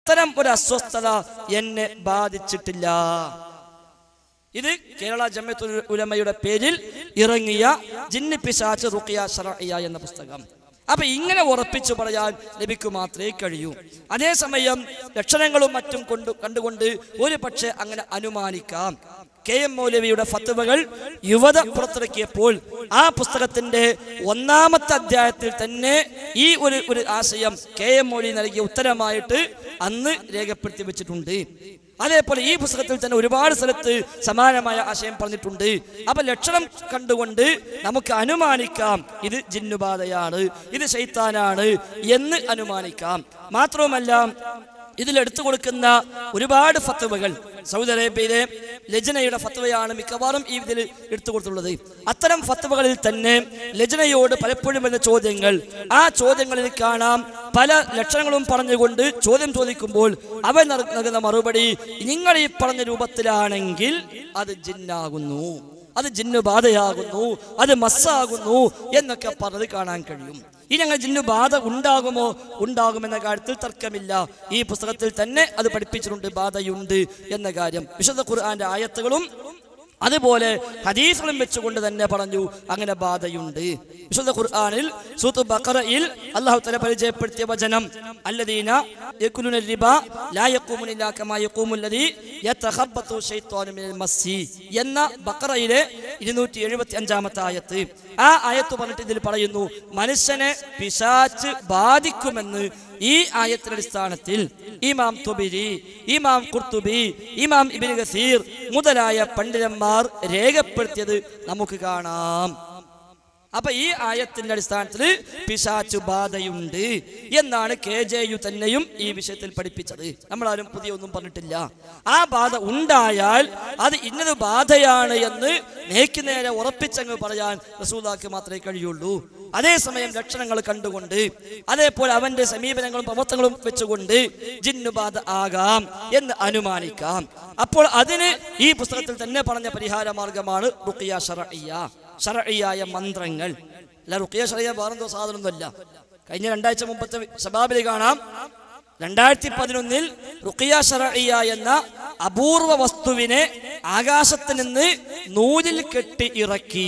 അത്തരം ഒരു അസ്വസ്ഥത എന്നെ ബാധിച്ചിട്ടില്ല ഇത് കേരള ജമ്മത്തുൽ ഉലമയുടെ പേരിൽ ഇറങ്ങിയ ജിന്നി പിശാച്ച് റുക്കിയ ഷറഇയ എന്ന പുസ്തകം അപ്പൊ ഇങ്ങനെ ഉറപ്പിച്ചു പറയാൻ നബിക്ക് മാത്രമേ കഴിയൂ അതേസമയം ലക്ഷണങ്ങളും മറ്റും കൊണ്ട് കണ്ടുകൊണ്ട് ഒരു പക്ഷേ അങ്ങനെ അനുമാനിക്കാം കെ എം മൗലവിയുടെ ഫത്തുവകൾ യുവത പുറത്തിറക്കിയപ്പോൾ ആ പുസ്തകത്തിന്റെ ഒന്നാമത്തെ അധ്യായത്തിൽ തന്നെ ഈ ഒരു ഒരു ആശയം കെ എം മൗലവി നൽകിയ ഉത്തരമായിട്ട് അന്ന് രേഖപ്പെടുത്തി വെച്ചിട്ടുണ്ട് അതേപോലെ ഈ പുസ്തകത്തിൽ തന്നെ ഒരുപാട് സ്ഥലത്ത് സമാനമായ ആശയം പറഞ്ഞിട്ടുണ്ട് അപ്പൊ ലക്ഷണം കണ്ടുകൊണ്ട് നമുക്ക് അനുമാനിക്കാം ഇത് ജിന്നുബാധയാണ് ഇത് ശൈത്താനാണ് എന്ന് അനുമാനിക്കാം മാത്രവുമല്ല ഇതിൽ എടുത്തു കൊടുക്കുന്ന ഒരുപാട് ഫത്തുവകൾ സൗദി അറേബ്യയിലെ ലജനയുടെ ഫത്തുവയാണ് മിക്കവാറും ഈ ഇതിൽ എടുത്തു കൊടുത്തുള്ളത് അത്തരം ഫത്തുവകളിൽ തന്നെ ലജനയോട് പലപ്പോഴും വരുന്ന ചോദ്യങ്ങൾ ആ ചോദ്യങ്ങളിൽ കാണാം പല ലക്ഷണങ്ങളും പറഞ്ഞുകൊണ്ട് ചോദ്യം ചോദിക്കുമ്പോൾ അവർ നൽകുന്ന മറുപടി നിങ്ങൾ ഈ പറഞ്ഞ രൂപത്തിലാണെങ്കിൽ അത് ജിന്നാകുന്നു അത് ജിന്നു ബാധയാകുന്നു അത് മസ്സാകുന്നു എന്നൊക്കെ പറഞ്ഞത് കാണാൻ കഴിയും ഇനി അങ്ങനെ ജിന്നു ബാധ ഉണ്ടാകുമോ ഉണ്ടാകുമെന്ന കാര്യത്തിൽ തർക്കമില്ല ഈ പുസ്തകത്തിൽ തന്നെ അത് പഠിപ്പിച്ചിട്ടുണ്ട് ബാധയുണ്ട് എന്ന കാര്യം വിശുദ്ധ ഖുർആന്റെ ആയത്തുകളും അതുപോലെ ഹദീസുകളും വെച്ചുകൊണ്ട് തന്നെ പറഞ്ഞു അങ്ങനെ ബാധയുണ്ട് വിശുദ്ധ ഖുർആനിൽ സൂത്ത് ബഖറയിൽ അല്ലാഹു തആല പരിചയപ്പെടുത്തിയ വചനം അല്ലദീന യകുലുന റിബ ലാ യഖൂമുന ഇല്ലാ കമാ യഖൂമുൽ ലദീ യതഖബ്ബതു ശൈത്വാനു മിനൽ മസ്സി എന്ന ബഖറയിലെ 275ാമത്തെ ആയത്ത് ആ ആയത്ത് പറഞ്ഞിട്ട് ഇതിൽ പറയുന്നു മനുഷ്യനെ പിശാച്ച് ബാധിക്കുമെന്ന് ഈ ആയത്തിന്റെ അടിസ്ഥാനത്തിൽ ഇമാം തുബിരി ഇമാം കുർത്തുബി ഇമാം ഇബിൻ ഗസീർ മുതലായ പണ്ഡിതന്മാർ രേഖപ്പെടുത്തിയത് നമുക്ക് കാണാം അപ്പൊ ഈ ആയത്തിന്റെ അടിസ്ഥാനത്തിൽ പിശാച്ചു ബാധയുണ്ട് എന്നാണ് കെ ജെ യു തന്നെയും ഈ വിഷയത്തിൽ പഠിപ്പിച്ചത് നമ്മളാരും പുതിയ ഒന്നും പറഞ്ഞിട്ടില്ല ആ ബാധ ഉണ്ടായാൽ അത് ഇന്നത് ബാധയാണ് എന്ന് നേക്ക് നേരെ ഉറപ്പിച്ചങ്ങ് പറയാൻ റസൂലാക്ക് മാത്രമേ കഴിയുള്ളൂ അതേസമയം ലക്ഷണങ്ങൾ കണ്ടുകൊണ്ട് അതേപോലെ അവന്റെ സമീപനങ്ങളും പ്രവർത്തനങ്ങളും വെച്ചുകൊണ്ട് ജിന്നുബാധ ആകാം എന്ന് അനുമാനിക്കാം അപ്പോൾ അതിന് ഈ പുസ്തകത്തിൽ തന്നെ പറഞ്ഞ പരിഹാര മാർഗമാണ് റുക്കിയ ഷറഇയ ഷറഇയായ മന്ത്രങ്ങൾ അല്ല റുക്കിയ ഷറഇയ വേറെന്തോ സാധനമൊന്നുമല്ല കഴിഞ്ഞ രണ്ടാഴ്ച മുമ്പത്തെ സബാബിൽ കാണാം രണ്ടായിരത്തി പതിനൊന്നിൽ റുക്കിയ ഷറഇയ എന്ന അപൂർവ വസ്തുവിനെ ആകാശത്ത് നിന്ന് നൂലിൽ കെട്ടി ഇറക്കി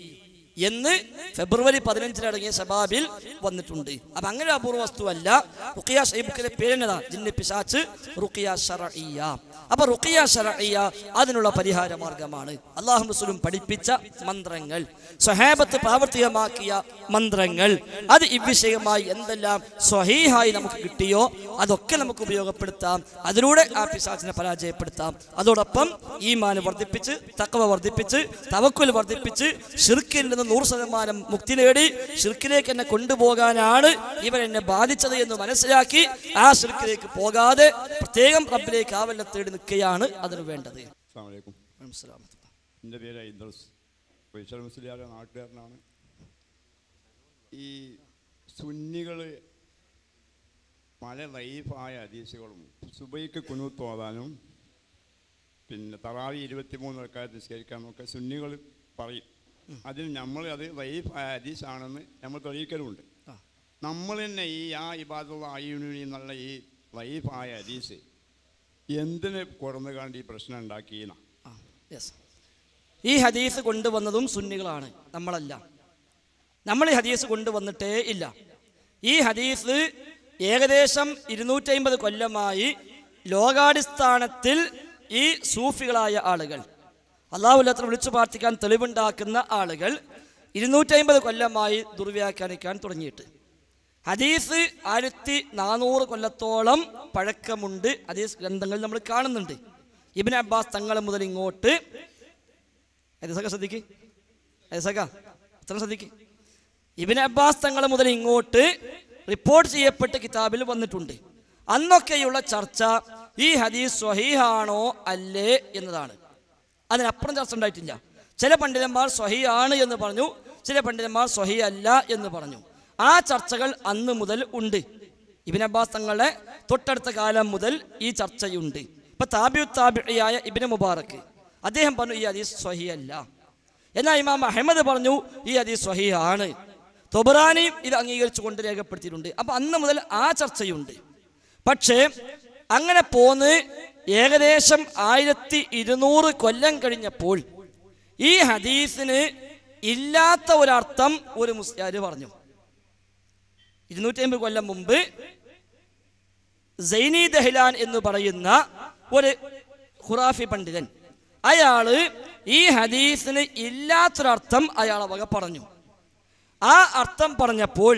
എന്ന് ഫെബ്രുവരി പതിനഞ്ചിനടങ്ങിയ സബാബിൽ വന്നിട്ടുണ്ട് അപ്പൊ അങ്ങനെ ഒരു അപൂർവ വസ്തുവല്ല റുക്കിയ ഷൈബുക്കിന്റെ പേരെന്നതാ ജിന്ന് പിശാച്ച് റുക്കിയ ഷറഇയ അപ്പൊ റുക്കിയ ഷറഇയ അതിനുള്ള പരിഹാര മാർഗമാണ് അള്ളാഹു റസൂലും പഠിപ്പിച്ച മന്ത്രങ്ങൾ സ്വഹാബത്ത് പ്രാവർത്തികമാക്കിയ മന്ത്രങ്ങൾ അത് ഇവിഷയമായി എന്തെല്ലാം സ്വഹീഹായി നമുക്ക് കിട്ടിയോ അതൊക്കെ നമുക്ക് ഉപയോഗപ്പെടുത്താം അതിലൂടെ ആ പിശാച്ചിനെ പരാജയപ്പെടുത്താം അതോടൊപ്പം ഈമാന് വർദ്ധിപ്പിച്ച് തക്കവ വർദ്ധിപ്പിച്ച് തവക്കുൽ വർദ്ധിപ്പിച്ച് ഷിർക്കിൽ നിന്ന് നൂറ് ശതമാനം മുക്തി നേടി ഷിർക്കിലേക്ക് എന്നെ കൊണ്ടുപോകാനാണ് ഇവൻ എന്നെ ബാധിച്ചത് എന്ന് മനസ്സിലാക്കി ആ ഷിർക്കിലേക്ക് പോകാതെ പ്രത്യേകം റബ്ബിലേക്ക് ആവല്ല തേടി നിൽക്കുകയാണ് അതിന് വേണ്ടത് അസ്സാം വലൈക്കും എൻ്റെ പേര് ഇദ്രസ് വൈശാൽ മുസ്ലിയാരുടെ നാട്ടുകാരനാണ് ഈ സുന്നികൾ പല ലൈഫായ ഹദീസുകളും സുബൈക്ക് കുനൂത്ത് ഓതാനും പിന്നെ തറാവി ഇരുപത്തിമൂന്ന് റക്കാത്ത് നിസ്കരിക്കാനൊക്കെ സുന്നികൾ പറയും അതിൽ നമ്മൾ അത് ലൈഫായ ഹദീസാണെന്ന് നമ്മൾ തെളിയിക്കലുമുണ്ട് ആ. നമ്മൾ തന്നെ ഈ ആ ഇബാദുള്ള ആയുനി എന്നുള്ള ഈ ലൈഫായ ഹദീസ് എന്തിന് കുറന്നു കണ്ട് ഈ പ്രശ്നം ഉണ്ടാക്കിയെന്നാ ആ, yes. ഈ ഹദീസ് കൊണ്ടുവന്നതും സുന്നികളാണ് നമ്മളല്ല നമ്മൾ ഈ ഹദീസ് കൊണ്ടുവന്നിട്ടേ ഇല്ല ഈ ഹദീസ് ഏകദേശം ഇരുന്നൂറ്റമ്പത് കൊല്ലമായി ലോകാടിസ്ഥാനത്തിൽ ഈ സൂഫികളായ ആളുകൾ അള്ളാഹുല്ലത്ര വിളിച്ചു പ്രാർത്ഥിക്കാൻ തെളിവുണ്ടാക്കുന്ന ആളുകൾ ഇരുന്നൂറ്റമ്പത് കൊല്ലമായി ദുർവ്യാഖ്യാനിക്കാൻ തുടങ്ങിയിട്ട് ഹദീസ് ആയിരത്തി നാനൂറ് കൊല്ലത്തോളം പഴക്കമുണ്ട് ഹദീസ് ഗ്രന്ഥങ്ങൾ നമ്മൾ കാണുന്നുണ്ട് ഇബിൻ അബ്ബാസ് തങ്ങൾ മുതൽ ഇങ്ങോട്ട് ഹദീസൊക്കെ ശ്രദ്ധിക്ക് ഹദീസക്ക എത്ര ശ്രദ്ധിക്ക് ഇബിൻ അബ്ബാസ് തങ്ങൾ മുതൽ ഇങ്ങോട്ട് റിപ്പോർട്ട് ചെയ്യപ്പെട്ട കിതാബിൽ വന്നിട്ടുണ്ട് അന്നൊക്കെയുള്ള ചർച്ച ഈ ഹദീസ് സ്വഹീഹാണോ അല്ലേ എന്നതാണ് അതിനപ്പുറം ചർച്ച ഉണ്ടായിട്ടില്ല ചില പണ്ഡിതന്മാർ സ്വഹിയാണ് എന്ന് പറഞ്ഞു ചില പണ്ഡിതന്മാർ സ്വഹി അല്ല എന്ന് പറഞ്ഞു ആ ചർച്ചകൾ അന്ന് മുതൽ ഉണ്ട് ഇബിൻ അബ്ബാസ് തങ്ങളുടെ തൊട്ടടുത്ത കാലം മുതൽ ഈ ചർച്ചയുണ്ട് ഇപ്പൊ താബിയു താബിയായ ഇബിന് മുബാറക്ക് അദ്ദേഹം പറഞ്ഞു ഈ ഹദീസ് സ്വഹി അല്ല എന്നാൽ ഇമാം അഹമ്മദ് പറഞ്ഞു ഈ ഹദീസ് സ്വഹി ആണ് തൊബറാനിയും ഇത് അംഗീകരിച്ചുകൊണ്ട് രേഖപ്പെടുത്തിയിട്ടുണ്ട് അപ്പൊ അന്ന് മുതൽ ആ ചർച്ചയുണ്ട് പക്ഷേ അങ്ങനെ പോന്ന് ഏകദേശം ആയിരത്തി ഇരുന്നൂറ് കൊല്ലം കഴിഞ്ഞപ്പോൾ ഈ ഹദീസിന് ഇല്ലാത്ത ഒരർത്ഥം ഒരു മുസ്ലിയാർ പറഞ്ഞു ഇരുന്നൂറ്റി അമ്പത് കൊല്ലം മുമ്പ് സൈനി ദഹ്ലാൻ എന്ന് പറയുന്ന ഒരു ഖുറാഫി പണ്ഡിതൻ അയാള് ഈ ഹദീസിന് ഇല്ലാത്തൊരർത്ഥം അയാളെ വക പറഞ്ഞു ആ അർത്ഥം പറഞ്ഞപ്പോൾ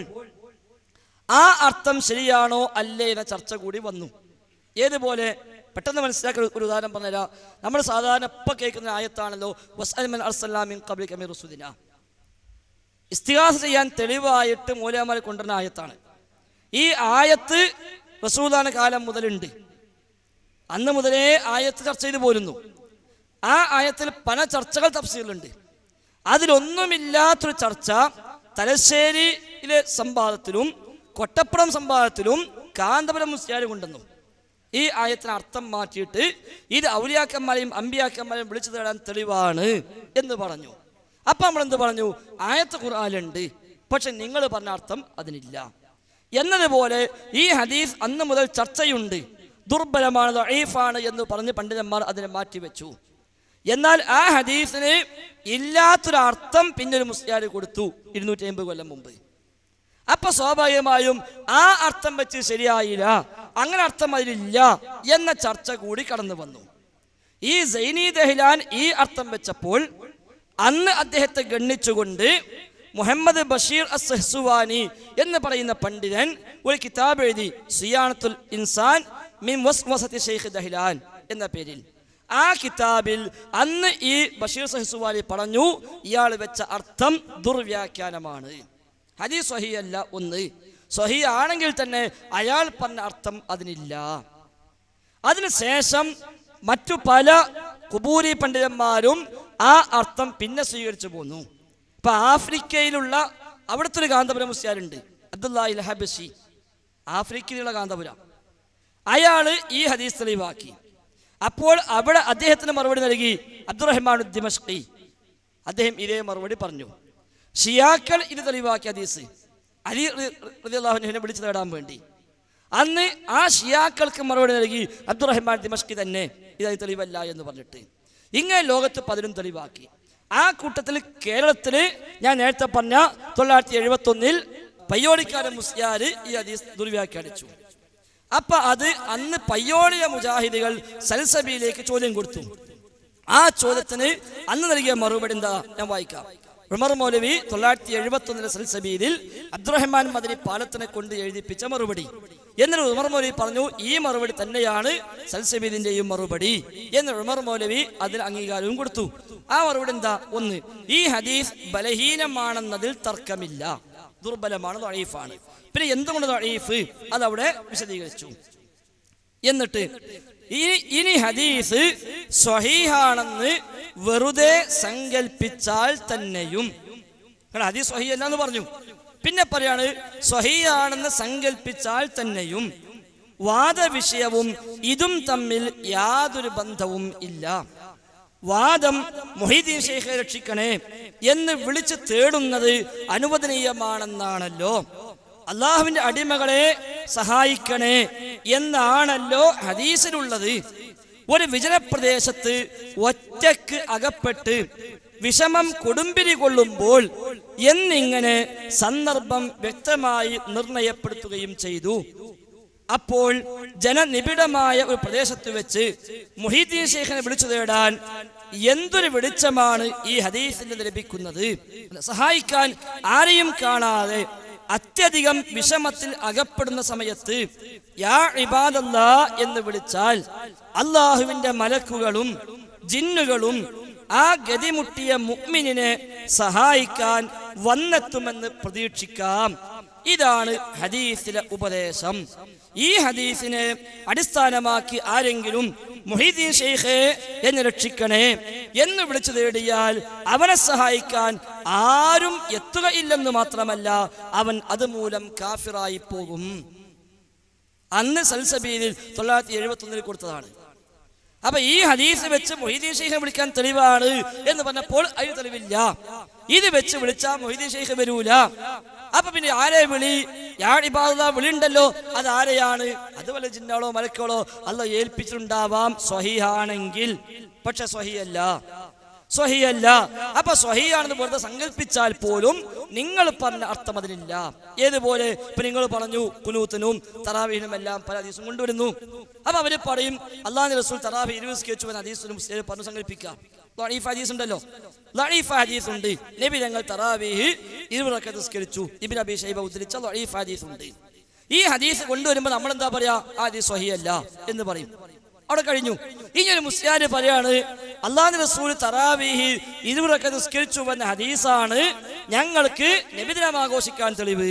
ആ അർത്ഥം ശരിയാണോ അല്ലേ എന്ന ചർച്ച കൂടി വന്നു ഏതുപോലെ പെട്ടെന്ന് മനസ്സിലാക്കുന്ന ഒരു ഉദാഹരണം പറഞ്ഞുതരാം നമ്മൾ സാധാരണ ഇപ്പം കേൾക്കുന്ന ആയത്താണല്ലോ വസ്അൽമൻ അർസലാമിൻ കബിൽ കമീർ റുസുദിന ഇസ്തിഹാസ ചെയ്യാൻ തെളിവായിട്ട് മൂലമാരെ കൊണ്ടുവരുന്ന ആയത്താണ് ഈ ആയത്ത് റസൂദാന കാലം മുതലുണ്ട് അന്ന് മുതലേ ആയത്ത് ചർച്ച ചെയ്തു പോരുന്നു ആ ആയത്തിൽ പല ചർച്ചകൾ തഫ്സീലുണ്ട് അതിലൊന്നുമില്ലാത്തൊരു ചർച്ച തലശ്ശേരിയിലെ സംവാദത്തിലും കൊട്ടപ്പുറം സംവാദത്തിലും കാന്തപുരം മുസ്ലിയാരും കൊണ്ടുവന്നു ഈ ആയത്തിന് അർത്ഥം മാറ്റിയിട്ട് ഇത് ഔലിയാക്കന്മാരെയും അമ്പിയാക്കന്മാരെയും വിളിച്ചു തേടാൻ തെളിവാണ് എന്ന് പറഞ്ഞു അപ്പം നമ്മൾ എന്ത് പറഞ്ഞു ആയത്ത് ഖുർആാനുണ്ട് പക്ഷെ നിങ്ങൾ പറഞ്ഞ അർത്ഥം അതിനില്ല എന്നതുപോലെ ഈ ഹദീസ് അന്ന് മുതൽ ചർച്ചയുണ്ട് ദുർബലമാണ് ദഈഫാണ് എന്ന് പറഞ്ഞ് പണ്ഡിതന്മാർ അതിനെ മാറ്റിവെച്ചു എന്നാൽ ആ ഹദീസിന് ഇല്ലാത്തൊരു അർത്ഥം പിന്നെ ഒരു മുസ്ലിയാർ കൊടുത്തു ഇരുന്നൂറ്റി അമ്പത് കൊല്ലം മുമ്പ് അപ്പൊ സ്വാഭാവികമായും ആ അർത്ഥം വെച്ച് ശരിയായില്ല അങ്ങനെ അർത്ഥം അതിലില്ല എന്ന ചർച്ച കൂടി കടന്നു വന്നു ഈ സൈനി ദഹ്ലാൻ ഈ അർത്ഥം വെച്ചപ്പോൾ അന്ന് അദ്ദേഹത്തെ ഗണ്ണിച്ചുകൊണ്ട് മുഹമ്മദ് ബഷീർ അസ്ഹസുവാനി എന്ന് പറയുന്ന പണ്ഡിതൻ ഒരു കിതാബ് എഴുതി സിയാനത്തുൽ ഇൻസാൻ മിൻ വസ്വസത്തി ഷെയ്ഖ് ദഹ്ലാൻ എന്ന പേരിൽ ആ കിതാബിൽ അന്ന് ഈ ബഷീർ സഹസുവാനി പറഞ്ഞു ഇയാൾ വെച്ച അർത്ഥം ദുർവ്യാഖ്യാനമാണ് ഹദീസ് സ്വഹി അല്ല ഒന്ന് സ്വഹി ആണെങ്കിൽ തന്നെ അയാൾ പറഞ്ഞ അർത്ഥം അതിനില്ല അതിനുശേഷം മറ്റു പല കുബൂരി പണ്ഡിതന്മാരും ആ അർത്ഥം പിന്നെ സ്വീകരിച്ചു പോന്നു ഇപ്പൊ ആഫ്രിക്കയിലുള്ള അവിടുത്തെ ഒരു കാന്തപുരം മുസ്ലിയാരുണ്ട് അബ്ദുല്ലാഹിൽ ഹബഷി ആഫ്രിക്കയിലുള്ള കാന്തപുരം അയാള് ഈ ഹദീസ് തെളിവാക്കി അപ്പോൾ അവിടെ അദ്ദേഹത്തിന് മറുപടി നൽകി അബ്ദുറഹ്മാൻ ദിമഷ്കി അദ്ദേഹം ഇതേ മറുപടി പറഞ്ഞു ഷിയാക്കൾ ഇത് തെളിവാക്കിയ ഹദീസ് അലി റളിയല്ലാഹുവിനെ വിളിച്ചു തേടാൻ വേണ്ടി അന്ന് ആ ഷിയാക്കൾക്ക് മറുപടി നൽകി അബ്ദുറഹ്മാൻ ദിമഷ്കി തന്നെ ഇതായി തെളിവല്ല എന്ന് പറഞ്ഞിട്ട് ഇങ്ങനെ ലോകത്ത് പലരും തെളിവാക്കി ആ കൂട്ടത്തിൽ കേരളത്തിൽ ഞാൻ നേരത്തെ പറഞ്ഞ തൊള്ളായിരത്തി എഴുപത്തി ഒന്നിൽ പയ്യോടിക്കാരൻ മുസ്ലിയാർ ഈ ഹദീസ് ദുർവ്യാഖ്യാനിച്ചു അപ്പൊ അത് അന്ന് പയ്യോളിയ മുജാഹിദുകൾ സൽസബിയിലേക്ക് ചോദ്യം കൊടുത്തു ആ ചോദ്യത്തിന് അന്ന് നൽകിയ മറുപടി എന്താ ഞാൻ വായിക്കാം ഉമർ മൗലവി തൊള്ളായിരത്തി എഴുപത്തി ഒന്നിലെ സൽസബീലിൽ അബ്ദുറഹ്മാൻ മദനി പാലത്തിനെ കൊണ്ട് എഴുതിപ്പിച്ച മറുപടി എന്നിട്ട് ഉമർ മൗലവി പറഞ്ഞു ഈ മറുപടി തന്നെയാണ് സൽസബീലിന്റെയും മറുപടി എന്ന് ഉമർ മൗലവി അതിന് അംഗീകാരവും കൊടുത്തു ആ മറുപടി എന്താ ഒന്ന് ഈ ഹദീസ് ബലഹീനമാണെന്നതിൽ തർക്കമില്ല ദുർബലമാണ് ദഴീഫാണ് പിന്നെ എന്തുകൊണ്ട് ദഴീഫ് അതവിടെ വിശദീകരിച്ചു എന്നിട്ട് ഇനി ഇനി ഹദീസ് സ്വഹീഹാണെന്ന് വെറുതെ സങ്കൽപ്പിച്ചാൽ തന്നെയും കാരണം ഹദീസ് സ്വഹീ അല്ല എന്ന് പറഞ്ഞു പിന്നെ പറയാണ് സ്വഹീയാണെന്ന് സങ്കൽപ്പിച്ചാൽ തന്നെയും വാദവിഷയവും ഇതും തമ്മിൽ യാതൊരു ബന്ധവും ഇല്ല വാദം മൊഹീദ്ദീൻ ഷെയ്ഖെ രക്ഷിക്കണേ എന്ന് വിളിച്ച് തേടുന്നത് അനുവദനീയമാണെന്നാണല്ലോ അള്ളാഹുവിന്റെ അടിമകളെ സഹായിക്കണേ എന്നാണല്ലോ ഹദീസിലുള്ളത് ഒരു വിജനപ്രദേശത്ത് ഒറ്റക്ക് അകപ്പെട്ട് വിഷമം കൊടുമ്പിരി കൊള്ളുമ്പോൾ എന്നിങ്ങനെ സന്ദർഭം വ്യക്തമായി നിർണയപ്പെടുത്തുകയും ചെയ്തു അപ്പോൾ ജനനിബിഡമായ ഒരു പ്രദേശത്ത് വെച്ച് മുഹീദ്ദീൻ ഷെയ്ഖിനെ വിളിച്ചു തേടാൻ എന്തൊരു വെളിച്ചമാണ് ഈ ഹദീസിൽ നിന്ന് ലഭിക്കുന്നത് സഹായിക്കാൻ ആരെയും കാണാതെ അത്യധികം വിഷമത്തിൽ അകപ്പെടുന്ന സമയത്ത് യാ ഇബാദല്ല എന്ന് വിളിച്ചാൽ അള്ളാഹുവിന്റെ മലക്കുകളും ജിന്നുകളും ആ ഗതിമുട്ടിയ മുഅ്മിനിനെ സഹായിക്കാൻ വന്നെത്തുമെന്ന് പ്രതീക്ഷിക്കാം ഇതാണ് ഹദീസിലെ ഉപദേശം ഈ ഹദീസിനെ അടിസ്ഥാനമാക്കി ആരെങ്കിലും മുഹീദ്ദീൻ ഷെയ്ഖെ എന്നെ രക്ഷിക്കണേ എന്ന് വിളിച്ചു തേടിയാൽ അവനെ സഹായിക്കാൻ ആരും എത്തുകയില്ലെന്ന് മാത്രമല്ല അവൻ അതുമൂലം കാഫിറായി പോകും അന്ന് സൽസബീലിൽ തൊള്ളായിരത്തി എഴുപത്തി ഒന്നിൽ കൊടുത്തതാണ് അപ്പൊ ഈ ഹദീസ് വെച്ച് മൊഹീദ്ദീൻ ഷെയ്ഖെ വിളിക്കാൻ തെളിവാണ് എന്ന് പറഞ്ഞപ്പോൾ അതിന് തെളിവില്ല ഇത് വെച്ച് വിളിച്ചാൽ മൊഹീദ്ദീൻ ഷെയ്ഖ് വരൂല അപ്പൊ പിന്നെ ആരെ വിളി യാടിബാദ വിളി ഉണ്ടല്ലോ അത് ആരെയാണ് അത് വല്ല ജിന്നാളോ മലക്കളോ അല്ല ഏൽപ്പിച്ചിട്ടുണ്ടാവാം സ്വഹിയാണെങ്കിൽ പക്ഷെ സ്വഹിയല്ല സ്വഹിയല്ല അപ്പൊ സ്വഹിയാണെന്ന് വെറുതെ സങ്കല്പിച്ചാൽ പോലും നിങ്ങൾ പറഞ്ഞ അർത്ഥം അതിനില്ല ഏതുപോലെ ഇപ്പൊ നിങ്ങൾ പറഞ്ഞു കുനൂത്തിനും തറാവീനും എല്ലാം പല ഹദീസും കൊണ്ടുവരുന്നു അപ്പൊ അവര് പറയും അള്ളാഹു റസൂൽ തറാവി ഇരുപത് സ്കെച്ചു എന്ന ഹദീസിനും പറഞ്ഞു സങ്കല്പിക്കാം ലഈഫ് ഹദീസ് ഉണ്ടല്ലോ ലഈഫ് ഹദീസ് ഉണ്ട് നബി ഞങ്ങൾ തറാവീഹ് ഇരുപത് റക്കത്ത് നിസ്കരിച്ചു ഇബ്നു അബി ഷൈബ ഉദ്ധരിച്ച ലഈഫ് ഹദീസ് ഉണ്ട് ഈ ഹദീസ് കൊണ്ടുവരുമ്പോൾ നമ്മൾ എന്താ പറയാ ആ ഹദീസ് സ്വഹിയല്ല എന്ന് പറയും അവിടെ കഴിഞ്ഞു ഇനി ഒരു മുസ്ലിയാര് പറയാണ് അള്ളാഹു റസൂൽ തറാവീഹി ഇരുപതൊക്കെ നിസ്കരിച്ചു എന്ന ഹദീസാണ് ഞങ്ങൾക്ക് നബിദിനം ആഘോഷിക്കാൻ തെളിവ്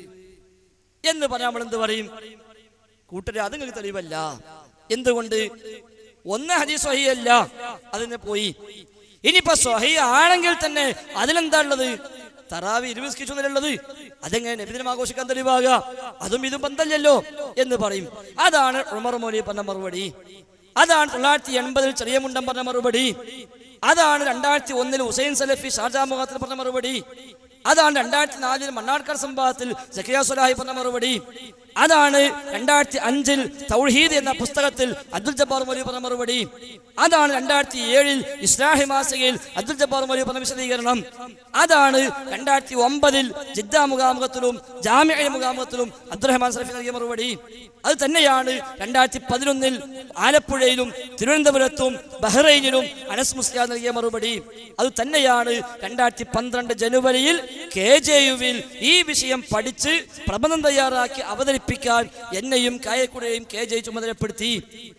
എന്ന് പറയാൻ നമ്മൾ എന്ത് പറയും കൂട്ടരെ അത് നിങ്ങൾക്ക് തെളിവല്ല എന്തുകൊണ്ട് ഒന്ന് ഹദീസ് സ്വഹിയല്ല അതിന് പോയി ഇനിയിപ്പോ സ്വഹി ആണെങ്കിൽ തന്നെ അതിലെന്താ ഉള്ളത് തറാവി ഇരുവിസ്കിച്ചുള്ളത് അതെങ്ങനെ നബിദിനം ആഘോഷിക്കാൻ തെളിവാകുക അതും ഇതും ബന്ധമല്ലല്ലോ എന്ന് പറയും അതാണ് ഉമർ മൗലി പറഞ്ഞ മറുപടി അതാണ് തൊള്ളായിരത്തി എൺപതിൽ ചെറിയ മുണ്ടം പറഞ്ഞ മറുപടി അതാണ് രണ്ടായിരത്തി ഒന്നിൽ ഹുസൈൻ സലഫി ഷാജാ മുഖത്തിൽ പറഞ്ഞ മറുപടി അതാണ് രണ്ടായിരത്തി നാലിൽ മണ്ണാർക്കാട് സംഭവത്തിൽ സക്കിയ സുലാഹി പറഞ്ഞ മറുപടി അതാണ് രണ്ടായിരത്തി അഞ്ചിൽ തൗഹീദ് എന്ന പുസ്തകത്തിൽ അബ്ദുൽ ജബ്ബാർ മൊലി പറഞ്ഞ മറുപടി അതാണ് രണ്ടായിരത്തി ഏഴിൽ ഇസ്ലാഹി മാസികയിൽ അബ്ദുൽ ജബ്ബാർ മൊലി പറഞ്ഞ വിശദീകരണം അതാണ് രണ്ടായിരത്തി ഒമ്പതിൽ ജിദ്ദ മുഖാമുഖത്തിലും ജാമ്യ മുഖാമുഖത്തിലും അബ്ദുറഹ്മാൻ സലഫി നൽകിയ മറുപടി അത് തന്നെയാണ് രണ്ടായിരത്തി പതിനൊന്നിൽ ആലപ്പുഴയിലും തിരുവനന്തപുരത്തും ബഹ്റൈനിലും അനസ് മുസ്ലിയാർ നൽകിയ മറുപടി അത് തന്നെയാണ് രണ്ടായിരത്തി പന്ത്രണ്ട് ജനുവരിയിൽ കെ ജെ യുവിൽ ഈ വിഷയം പഠിച്ച് പ്രബന്ധം തയ്യാറാക്കി അവതരിപ്പിക്കാൻ എന്നെയും കായക്കുടയെയും കെ ജെ ചുമതലപ്പെടുത്തി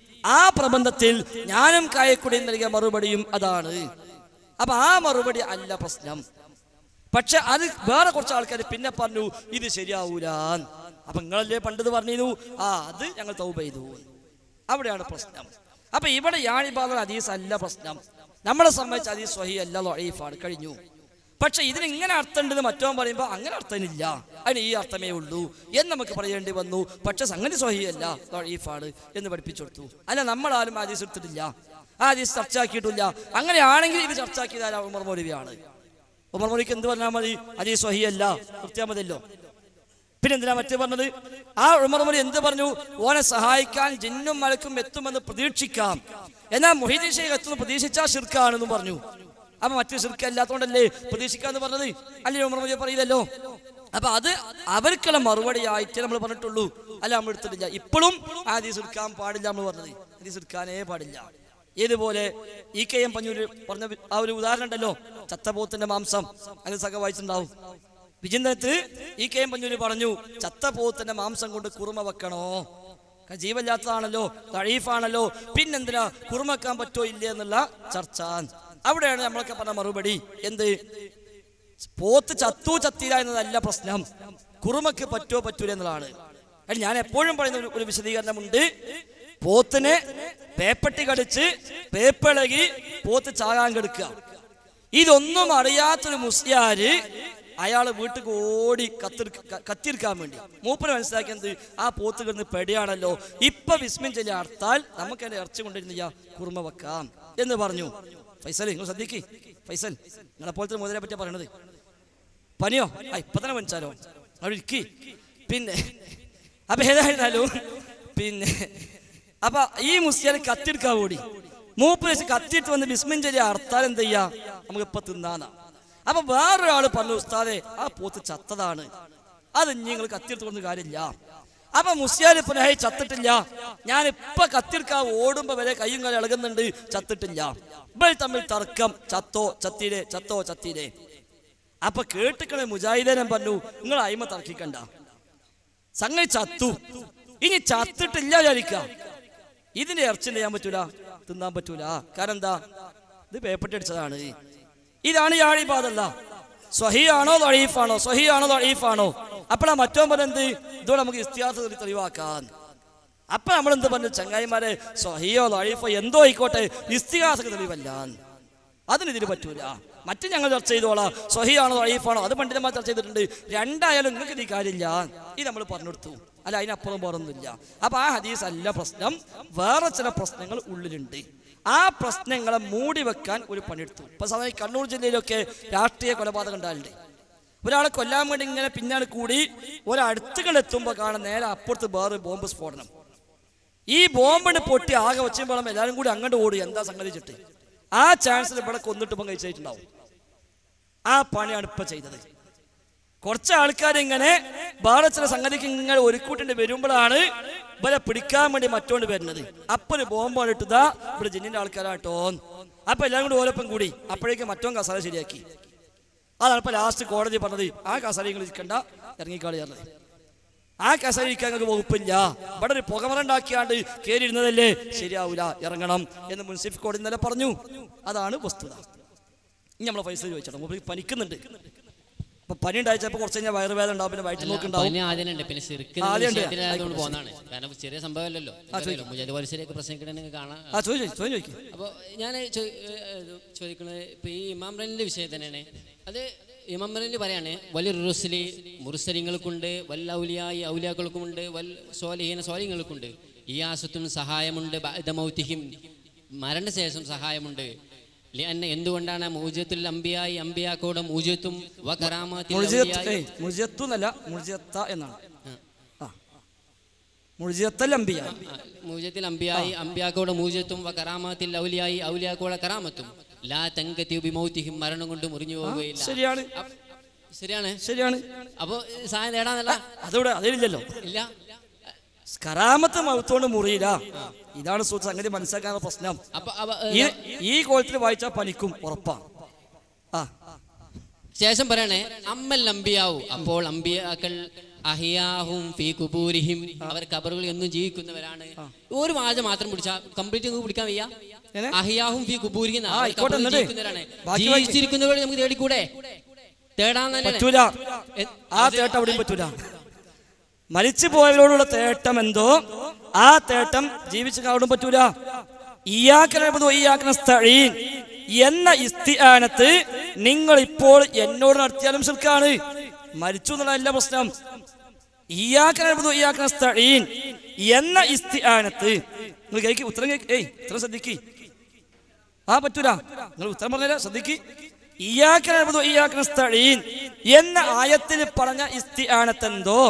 ആ പ്രബന്ധത്തിൽ ഞാനും കായക്കുടയും നൽകിയ മറുപടിയും അതാണ് അപ്പൊ ആ മറുപടി അല്ല പ്രശ്നം പക്ഷെ അത് വേറെ കുറച്ച് ആൾക്കാർ പിന്നെ പറഞ്ഞു ഇത് ശരിയാവൂല അപ്പൊ നിങ്ങളല്ലേ പണ്ടത് പറഞ്ഞിരുന്നു ആ അത് ഞങ്ങൾ തൗബ ചെയ്തു അവിടെയാണ് പ്രശ്നം അപ്പൊ ഇവിടെ യാണിബാദ ഹദീസ് അല്ല പ്രശ്നം നമ്മളെ സംബന്ധിച്ച് ഹദീസ് സ്വഹി അല്ല ലൊഴീഫാണ് കഴിഞ്ഞു പക്ഷെ ഇതിന് ഇങ്ങനെ അർത്ഥമുണ്ടെന്ന് മറ്റോ പറയുമ്പോൾ അങ്ങനെ അർത്ഥമില്ല അതിന് ഈ അർത്ഥമേ ഉള്ളൂ എന്ന് നമുക്ക് പറയേണ്ടി വന്നു പക്ഷെ സംഗതി സ്വഹിയല്ല ലൊഴീഫാണ് എന്ന് പഠിപ്പിച്ചു കൊടുത്തു അല്ല നമ്മളാരും ആ ഹദീസ് എടുത്തിട്ടില്ല ആ ഹദീസ് ചർച്ചയാക്കിയിട്ടില്ല അങ്ങനെയാണെങ്കിൽ ഇത് ചർച്ചയാക്കിയതാരാ ഉമർ മൗലവിയാണ് ഉമർ മൗലിക്ക് എന്ത് പറഞ്ഞാൽ മതി ഹദീസ് സ്വഹിയല്ല നിർത്തിയാൽ മതിയല്ലോ പിന്നെ എന്തിനാ മറ്റേ പറഞ്ഞത് ആ ഉമർ മൗലി എന്ത് പറഞ്ഞു ഓനെ സഹായിക്കാൻ ജിന്നും മലക്കും എത്തുമെന്ന് പ്രതീക്ഷിക്കാം എന്നാൽ മൊഹീദ്ദീൻ ഷെയ്ഖ് എത്തുമെന്ന് പ്രതീക്ഷിച്ചാൽ ഷിർക്കാണെന്ന് പറഞ്ഞു അപ്പൊ മറ്റു ഷിർക്ക് അല്ലാത്തതുകൊണ്ടല്ലേ പ്രതീക്ഷിക്കാന്ന് പറഞ്ഞത് അല്ലേ ഉമർ മൗലി പറയില്ലല്ലോ അപ്പൊ അത് അവർക്കുള്ള മറുപടി ആയിട്ട് നമ്മൾ പറഞ്ഞിട്ടുള്ളൂ അല്ല നമ്മൾ എടുത്തിട്ടില്ല ഇപ്പോഴും ആദീസ് എടുക്കാൻ പാടില്ല നമ്മൾ പറഞ്ഞത് ഹദീസ് എടുക്കാനേ പാടില്ല ഏതുപോലെ ഇ കെ എം പഞ്ഞൂര് പറഞ്ഞ ആ ഒരു ഉദാഹരണം ഉണ്ടല്ലോ ചത്തപോത്തിന്റെ മാംസം അങ്ങനെ സഖ വായിച്ചിട്ടുണ്ടാവും വിചിന്തനത്തിൽ ഇ കെ എം പഞ്ഞൂര് പറഞ്ഞു ചത്തപോത്തിന്റെ മാംസം കൊണ്ട് കുറുമ വെക്കണോ കാരണം ജീവല്ലാത്തതാണല്ലോ തഴീഫാണല്ലോ പിന്നെന്തിനാ കുറുമക്കാൻ പറ്റോ ഇല്ല എന്നുള്ള ചർച്ച അവിടെയാണ് നമ്മളൊക്കെ പറഞ്ഞ മറുപടി എന്ത് പോത്ത് ചത്തു ചത്തില്ല എന്നതല്ല പ്രശ്നം കുറുമക്ക് പറ്റോ പറ്റൂല എന്നുള്ളതാണ് കാരണം ഞാൻ എപ്പോഴും പറയുന്ന ഒരു- ഒരു വിശദീകരണമുണ്ട് പോത്തിനെ പേപ്പട്ടി കടിച്ച് പേപ്പിളകി പോത്ത് ചാകാൻ കെടുക്കുക ഇതൊന്നും അറിയാത്തൊരു മുസ്ലിയാര് അയാള് വീട്ടിൽ ഓടി കത്തിരിക്ക കത്തിരിക്കാൻ വേണ്ടി മൂപ്പര് മനസ്സിലാക്കിയത് ആ പോത്ത് കിടന്ന് പെടിയാണല്ലോ ഇപ്പൊ വിസ്മിൻ ചെല്ലി അർത്താൽ നമുക്ക് എന്റെ ഇറച്ചി കൊണ്ടിരുന്നില്ല കുറുമ വെക്കാം എന്ന് പറഞ്ഞു ഫൈസൽ നിങ്ങൾ ശ്രദ്ധിക്ക് ഫൈസൽ നിങ്ങളെ പോലത്തെ മുതലെ പറ്റിയാ പറയണത് പനിയോ ആ ഇപ്പൊ തന്നെ മനസ്സിലാലോ അവിടെ ഇരിക്കി പിന്നെ അപ്പൊ ഏതായിരുന്നാലും പിന്നെ അപ്പൊ ഈ മുസ്ലിം കത്തിയെടുക്കാൻ ഓടി മൂപ്പ് വെച്ച് കത്തിയിട്ട് വന്ന് ബിസ്മിൻ ചെല്ലി അർത്താൽ എന്ത് ചെയ്യാ നമുക്ക് ഇപ്പൊ തിന്നാന്നാ അപ്പൊ വേറൊരാള് പറഞ്ഞു ഉസ്താദെ ആ പോത്ത് ചത്തതാണ് അത് ഇനി നിങ്ങൾ കത്തിയെടുത്ത് കൊണ്ട് കാര്യമില്ല അപ്പൊ മുസ്ലിയാര് പുനഃ ചത്തിട്ടില്ല ഞാൻ ഇപ്പൊ കത്തിയെടുക്കാൻ ഓടുമ്പോ വരെ കയ്യും കാലം ഇളകുന്നുണ്ട് ചത്തിട്ടില്ല ഇവർ തമ്മിൽ തർക്കം ചത്തോ ചത്തീരെ ചത്തോ ചത്തീരെ അപ്പൊ കേട്ടുക്കളെ മുജാഹിദേനം പറഞ്ഞു നിങ്ങൾ അയിമ തർക്കിക്കണ്ട സംഗതി ചത്തു ഇനി ചത്തിട്ടില്ല വിചാരിക്ക ഇതിന്റെ ഇറച്ചി ചെയ്യാൻ പറ്റൂല തിന്നാൻ പറ്റൂല കാരണം എന്താ ഇത് പേപ്പട്ടി അടിച്ചതാണ് ഇതാണ് യാഴിപാതല്ല സ്വഹിയാണോ ദഴീഫാണോ സ്വഹിയാണോ ദഴീഫാണോ അപ്പോഴാ മറ്റോ പറഞ്ഞ എന്ത് ഇതോടെ നമുക്ക് ഇസ്തിഹാസ തെളിവാക്കാൻ അപ്പൊ നമ്മൾ എന്ത് പറഞ്ഞു ചങ്ങായിമാരെ സ്വഹിയോ ദഴീഫോ എന്തോ ആയിക്കോട്ടെ ഇസ്തിഹാസക്ക് തെളിവല്ല അതിന് ഇതിന് പറ്റൂല മറ്റു ഞങ്ങൾ ചർച്ച ചെയ്തോളാം സ്വഹിയാണോ വൈഫാണോ അത് പണ്ഡിതന്മാർ ചർച്ച ചെയ്തിട്ടുണ്ട് രണ്ടായാലും നിങ്ങൾക്ക് ഇത് കാര്യമില്ല ഇത് നമ്മൾ പറഞ്ഞു കൊടുത്തു അല്ല അതിനപ്പുറം വേറൊന്നുമില്ല അപ്പൊ ആ ഹദീസ് അല്ല പ്രശ്നം വേറെ ചില പ്രശ്നങ്ങൾ ഉള്ളിലുണ്ട് ആ പ്രശ്നങ്ങളെ മൂടി വെക്കാൻ ഒരു പണിയെടുത്തു ഇപ്പൊ സാധാരണ ഈ കണ്ണൂർ ജില്ലയിലൊക്കെ രാഷ്ട്രീയ കൊലപാതകം ഉണ്ടായിട്ടുണ്ട് ഒരാളെ കൊല്ലാൻ വേണ്ടി ഇങ്ങനെ പിന്നാലെ കൂടി ഒരടുത്തുകൾ എത്തുമ്പോൾ കാണാൻ നേരെ അപ്പുറത്ത് വേറെ ബോംബ് സ്ഫോടനം ഈ ബോംബിന് പൊട്ടി ആകെ വെച്ചുമ്പോഴും എല്ലാവരും കൂടി അങ്ങോട്ട് ഓടി എന്താ സംഗതി ചിട്ട് ആ ചാൻസിൽ ഇവിടെ കൊന്നിട്ട് ഇപ്പം കഴിച്ചിട്ടുണ്ടാവും ആ പണിയാണ് ഇപ്പൊ ചെയ്തത് കുറച്ച് ആൾക്കാർ ഇങ്ങനെ വേറെ ചില സംഗതിക്ക് ഇങ്ങനെ ഒരുക്കൂട്ടിട്ട് വരുമ്പോഴാണ് ഇവരെ പിടിക്കാൻ വേണ്ടി മറ്റോണ്ട് വരുന്നത് അപ്പൊ ഒരു ബോംബാണ് ഇട്ടതാ ഇവിടെ ജിന്നിന്റെ ആൾക്കാരാട്ടോ അപ്പൊ എല്ലാവരും കൂടി ഓരോപ്പം കൂടി അപ്പോഴേക്കും മറ്റോ കസാല ശരിയാക്കി അതാണ് ഇപ്പൊ ലാസ്റ്റ് കോടതി പറഞ്ഞത് ആ കസാല നിങ്ങൾ ഇരിക്കണ്ട ഇറങ്ങിക്കാളി പറഞ്ഞത് ആ കസാല ഇരിക്കാൻ നിങ്ങൾക്ക് വകുപ്പില്ല ഇവിടെ ഒരു പുകമറുണ്ടാക്കിയാണ്ട് കയറി ഇരുന്നതല്ലേ ശരിയാവൂല ഇറങ്ങണം എന്ന് മുൻസിഫ് കോടതി ഇന്നലെ പറഞ്ഞു അതാണ് വസ്തുത ഇനി നമ്മളെ പൈസ ചോദിച്ചോ മൂപ്പര് പനിക്കുന്നുണ്ട് അപ്പൊ പനി ഉണ്ടായിച്ചപ്പോ കുറച്ച് കഴിഞ്ഞാൽ വയറുവേദന ഉണ്ടാവും പിന്നെ വയറ്റിൽ നോക്കുണ്ടാവും പനി ആദ്യമുണ്ട് പിന്നെ സിർക്ക് ആദ്യമുണ്ട്. വിഷയത്തിലായതുകൊണ്ട് പോകുന്നതാണ് കാരണം ചെറിയ സംഭവമല്ലല്ലോ മുജാദ് വലിശരിയൊക്കെ പ്രശ്നിക്കണമെങ്കിൽ കാണാം ആ ചോദിച്ചു ചോദിച്ചു ചോദിക്കും അപ്പോൾ ഞാൻ ചോദിക്കുന്നത് ഇപ്പോൾ ഈ ഇമാംറനിൻ്റെ വിഷയം തന്നെയാണ് അത് ഇമാംറനിൽ പറയാണ് വലിയ റുസ്ലി മുറുസലിങ്ങൾക്കുണ്ട് വല്ല ഔലിയായി ഔലിയാക്കൾക്കുമുണ്ട് വൽ സോലിഹീന സോലിങ്ങൾക്കുണ്ട് ഈ ആസത്തും സഹായമുണ്ട് ബഅദമൗതിഹിം മരണശേഷം സഹായമുണ്ട് ലിഅന്ന എന്തുകൊണ്ടാണ് മൂജത്തുൽ അംബിയായി അംബിയാക്കോടെ മൂജത്തും വ കറാമാത്തിൽ മുഴുജിയത്ത് ഔലിയായി ഏയ് മുഴുജിയത്തു എന്നല്ല മുഴുജിയത്ത എന്നാണ് ആ മുഴുജിയത്തൽ അമ്പിയ മൂജത്തിൽ അമ്പിയായി അമ്പിയാക്കോടെ മൂജത്തും വ കറാമാത്തിൽ ഔലിയായി ഔലിയാക്കോടെ കറാമത്തും ലാ തങ്കത്തി ബിമൗതിഹിം മരണം കൊണ്ട് മുറിഞ്ഞു പോവുകയില്ല ശരിയാണ് അപ്പ് ശരിയാണ് ശരിയാണ് അപ്പോ സാധനം നേടാന്നല്ല അതവിടെ അതിലില്ലല്ലോ ഇല്ല കറാമത്ത് മൗത്തോണ്ട് മുറിയില്ല ഇതാണ് സു- സംഗതി മനസ്സിലാക്കാനുള്ള പ്രശ്നം അപ്പൊ അവ ഈ ഈ കോലത്തിൽ വായിച്ചാൽ പനിക്കും ഉറപ്പാ ആ ശേഷം പറയണേ അമ്മൽ അമ്പിയാവു അപ്പോൾ അമ്പിയാക്കൾ അഹിയാഹും ഫീ കുബൂരിഹിം അവർ കബറുകൾ എന്നും ജീവിക്കുന്നവരാണ് ഒരു വാച മാത്രം പിടിച്ചാ കംപ്ലീറ്റ് പിടിക്കാൻ വയ്യ എങ്ങനെ? അഹിയാഹും ഫീ കുബൂരിഹിം ആ, അവർ ആയിക്കോട്ടെ, കബറിൽ എന്നിട്ട് ജീവിക്കുന്നവരാണ് ബാക്കി വായിക്ക്. ജീവിച്ചിരിക്കുന്നവർ നമുക്ക് തേടിക്കൂടെ തേടാൻ പറ്റൂല ആ തേട്ടം അവിടെയും പറ്റൂല മരിച്ചു പോയവരോടുള്ള തേട്ടം എന്തോ ആ തേട്ടം ജീവിച്ച കാരോടും പറ്റൂല ഇയാക്കനോ ഇയാക്കന സ്ഥഴീൻ എന്ന ഇസ്തിയാനത്ത് നിങ്ങൾ ഇപ്പോൾ എന്നോട് നടത്തിയാലും ശിർക്കാണ് മരിച്ചു എന്നുള്ളതല്ല പ്രശ്നം ഇയാക്കനോ ഇയാക്കന സ്ഥഴീൻ എന്ന ഇസ്തിയാനത്ത് നിങ്ങൾ കേൾക്ക് ഉത്തരം കേൾക്ക് ഏയ് ഉത്തരം ശ്രദ്ധിക്ക് ആ പറ്റൂല നിങ്ങൾ ഉത്തരം പറഞ്ഞാൽ ശ്രദ്ധിക്ക് ഇയ്യാക്കന നഅ്ബുദു വ ഇയ്യാക നസ്തഈൻ എന്ന ആയത്തിൽ പറഞ്ഞ ഇസ്തിആനത്തെന്തോ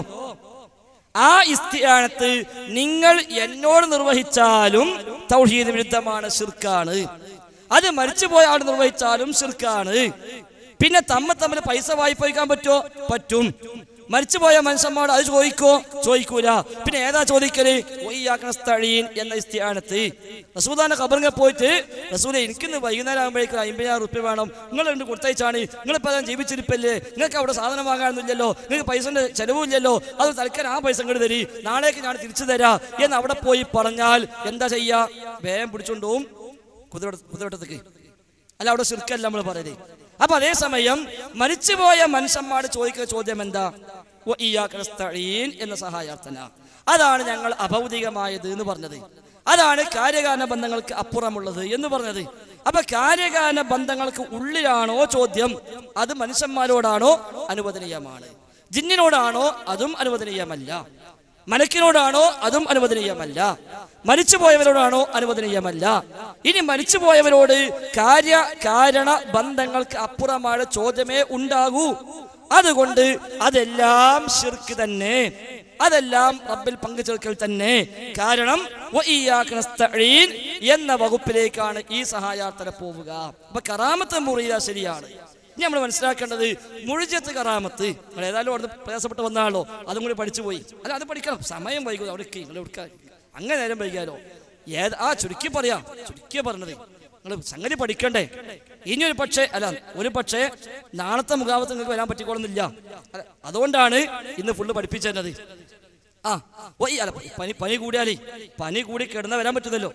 ആ ഇസ്തിആനത്ത് നിങ്ങൾ എന്നോട് നിർവഹിച്ചാലും തൗഹീദ് വിരുദ്ധമാണ് ശിർക്കാണ് അത് മരിച്ചുപോയ ആൾ നിർവഹിച്ചാലും ശിർക്കാണ് പിന്നെ തമ്മിൽ തമ്മിൽ പൈസ വായ്പ വയ്ക്കാൻ പറ്റുമോ പറ്റും മരിച്ചുപോയ മനുഷ്യന്മാരോട് അത് ചോദിക്കോ ചോദിക്കൂല പിന്നെ ഏതാ ചോദിക്കല് ഒയ്യാക്കണ സ്ഥഴീൻ എന്ന ഇസ്തിയാനത്ത് റസൂദാന്റെ ഖബറിങ്ങ പോയിട്ട് റസൂലെ എനിക്കിന്ന് വൈകുന്നേരം ആകുമ്പോഴേക്കും അമ്പതിനായിരം റുപ്യ വേണം നിങ്ങൾ രണ്ട് കൊടുത്തയച്ചാണ് നിങ്ങളിപ്പോൾ അതാ ജീവിച്ചിരിപ്പല്ലേ നിങ്ങൾക്ക് അവിടെ സാധനം വാങ്ങാനൊന്നുമില്ലല്ലോ നിങ്ങൾക്ക് പൈസന്റെ ചെലവുമില്ലല്ലോ അത് തൽക്കാലം ആ പൈസ ഇങ്ങോട്ട് തരി നാളേക്ക് ഞാൻ തിരിച്ചു തരാ എന്ന് അവിടെ പോയി പറഞ്ഞാൽ എന്താ ചെയ്യാ വേഗം പിടിച്ചോണ്ടും കുതിര കുതിരവട്ടത്തേക്ക് അല്ല അവിടെ ശിർക്കല്ല നമ്മൾ പറയുന്നത് അപ്പൊ അതേസമയം മരിച്ചുപോയ മനുഷ്യന്മാർ ചോദിക്കുന്ന ചോദ്യം എന്താ "വ ഇയ്യാക നസ്തഈൻ" എന്ന സഹായാർത്ഥന അതാണ് ഞങ്ങൾ അഭൗതികമായത് എന്ന് പറഞ്ഞത് അതാണ് കാര്യകാല ബന്ധങ്ങൾക്ക് അപ്പുറമുള്ളത് എന്ന് പറഞ്ഞത് അപ്പൊ കാര്യകാല ബന്ധങ്ങൾക്ക് ഉള്ളിലാണോ ചോദ്യം അത് മനുഷ്യന്മാരോടാണോ അനുവദനീയമാണ് ജിന്നിനോടാണോ അതും അനുവദനീയമല്ല മലക്കിനോടാണോ അതും അനുവദനീയമല്ല മരിച്ചുപോയവരോടാണോ അനുവദനീയമല്ല ഇനി മരിച്ചുപോയവരോട് കാര്യ കാരണ ബന്ധങ്ങൾക്ക് അപ്പുറമായ ചോദ്യമേ ഉണ്ടാകൂ അതുകൊണ്ട് അതെല്ലാം ശിർക്ക് തന്നെ അതെല്ലാം റബ്ബിൽ പങ്കുചേർക്കൽ തന്നെ കാരണം "വ ഇയ്യാക നസ്തഈൻ" എന്ന വകുപ്പിലേക്കാണ് ഈ സഹായാർത്ഥന പോവുക അപ്പൊ കറാമത്ത് മുറിയ ശരിയാണ് ഇനി നമ്മൾ മനസ്സിലാക്കേണ്ടത് മുഴുജത്ത് കറാമത്ത് നിങ്ങൾ ഏതായാലും അവിടെ പ്രയാസപ്പെട്ട് വന്നാണല്ലോ അതും കൂടി പഠിച്ചു പോയി അല്ല അത് പഠിക്കണം സമയം വൈകും അവിടെ നിങ്ങൾ എടുക്കാൻ അങ്ങനെ നേരം വൈകിയാലോ ഏത് ആ ചുരുക്കി പറയാം ചുരുക്കിയ പറഞ്ഞത് നിങ്ങൾ സംഗതി പഠിക്കണ്ടേ ഇനി ഒരു പക്ഷേ അല്ല ഒരു പക്ഷേ നാളത്തെ മുഖാവത്ത് നിങ്ങൾക്ക് വരാൻ പറ്റിക്കോളുന്നില്ല അല്ല, അതുകൊണ്ടാണ് ഇന്ന് ഫുള്ള് പഠിപ്പിച്ചത് ആ ഓ ഈ അല്ല പനി പനി കൂടിയാലേ പനി കൂടി കിടന്നാൽ വരാൻ പറ്റുന്നല്ലോ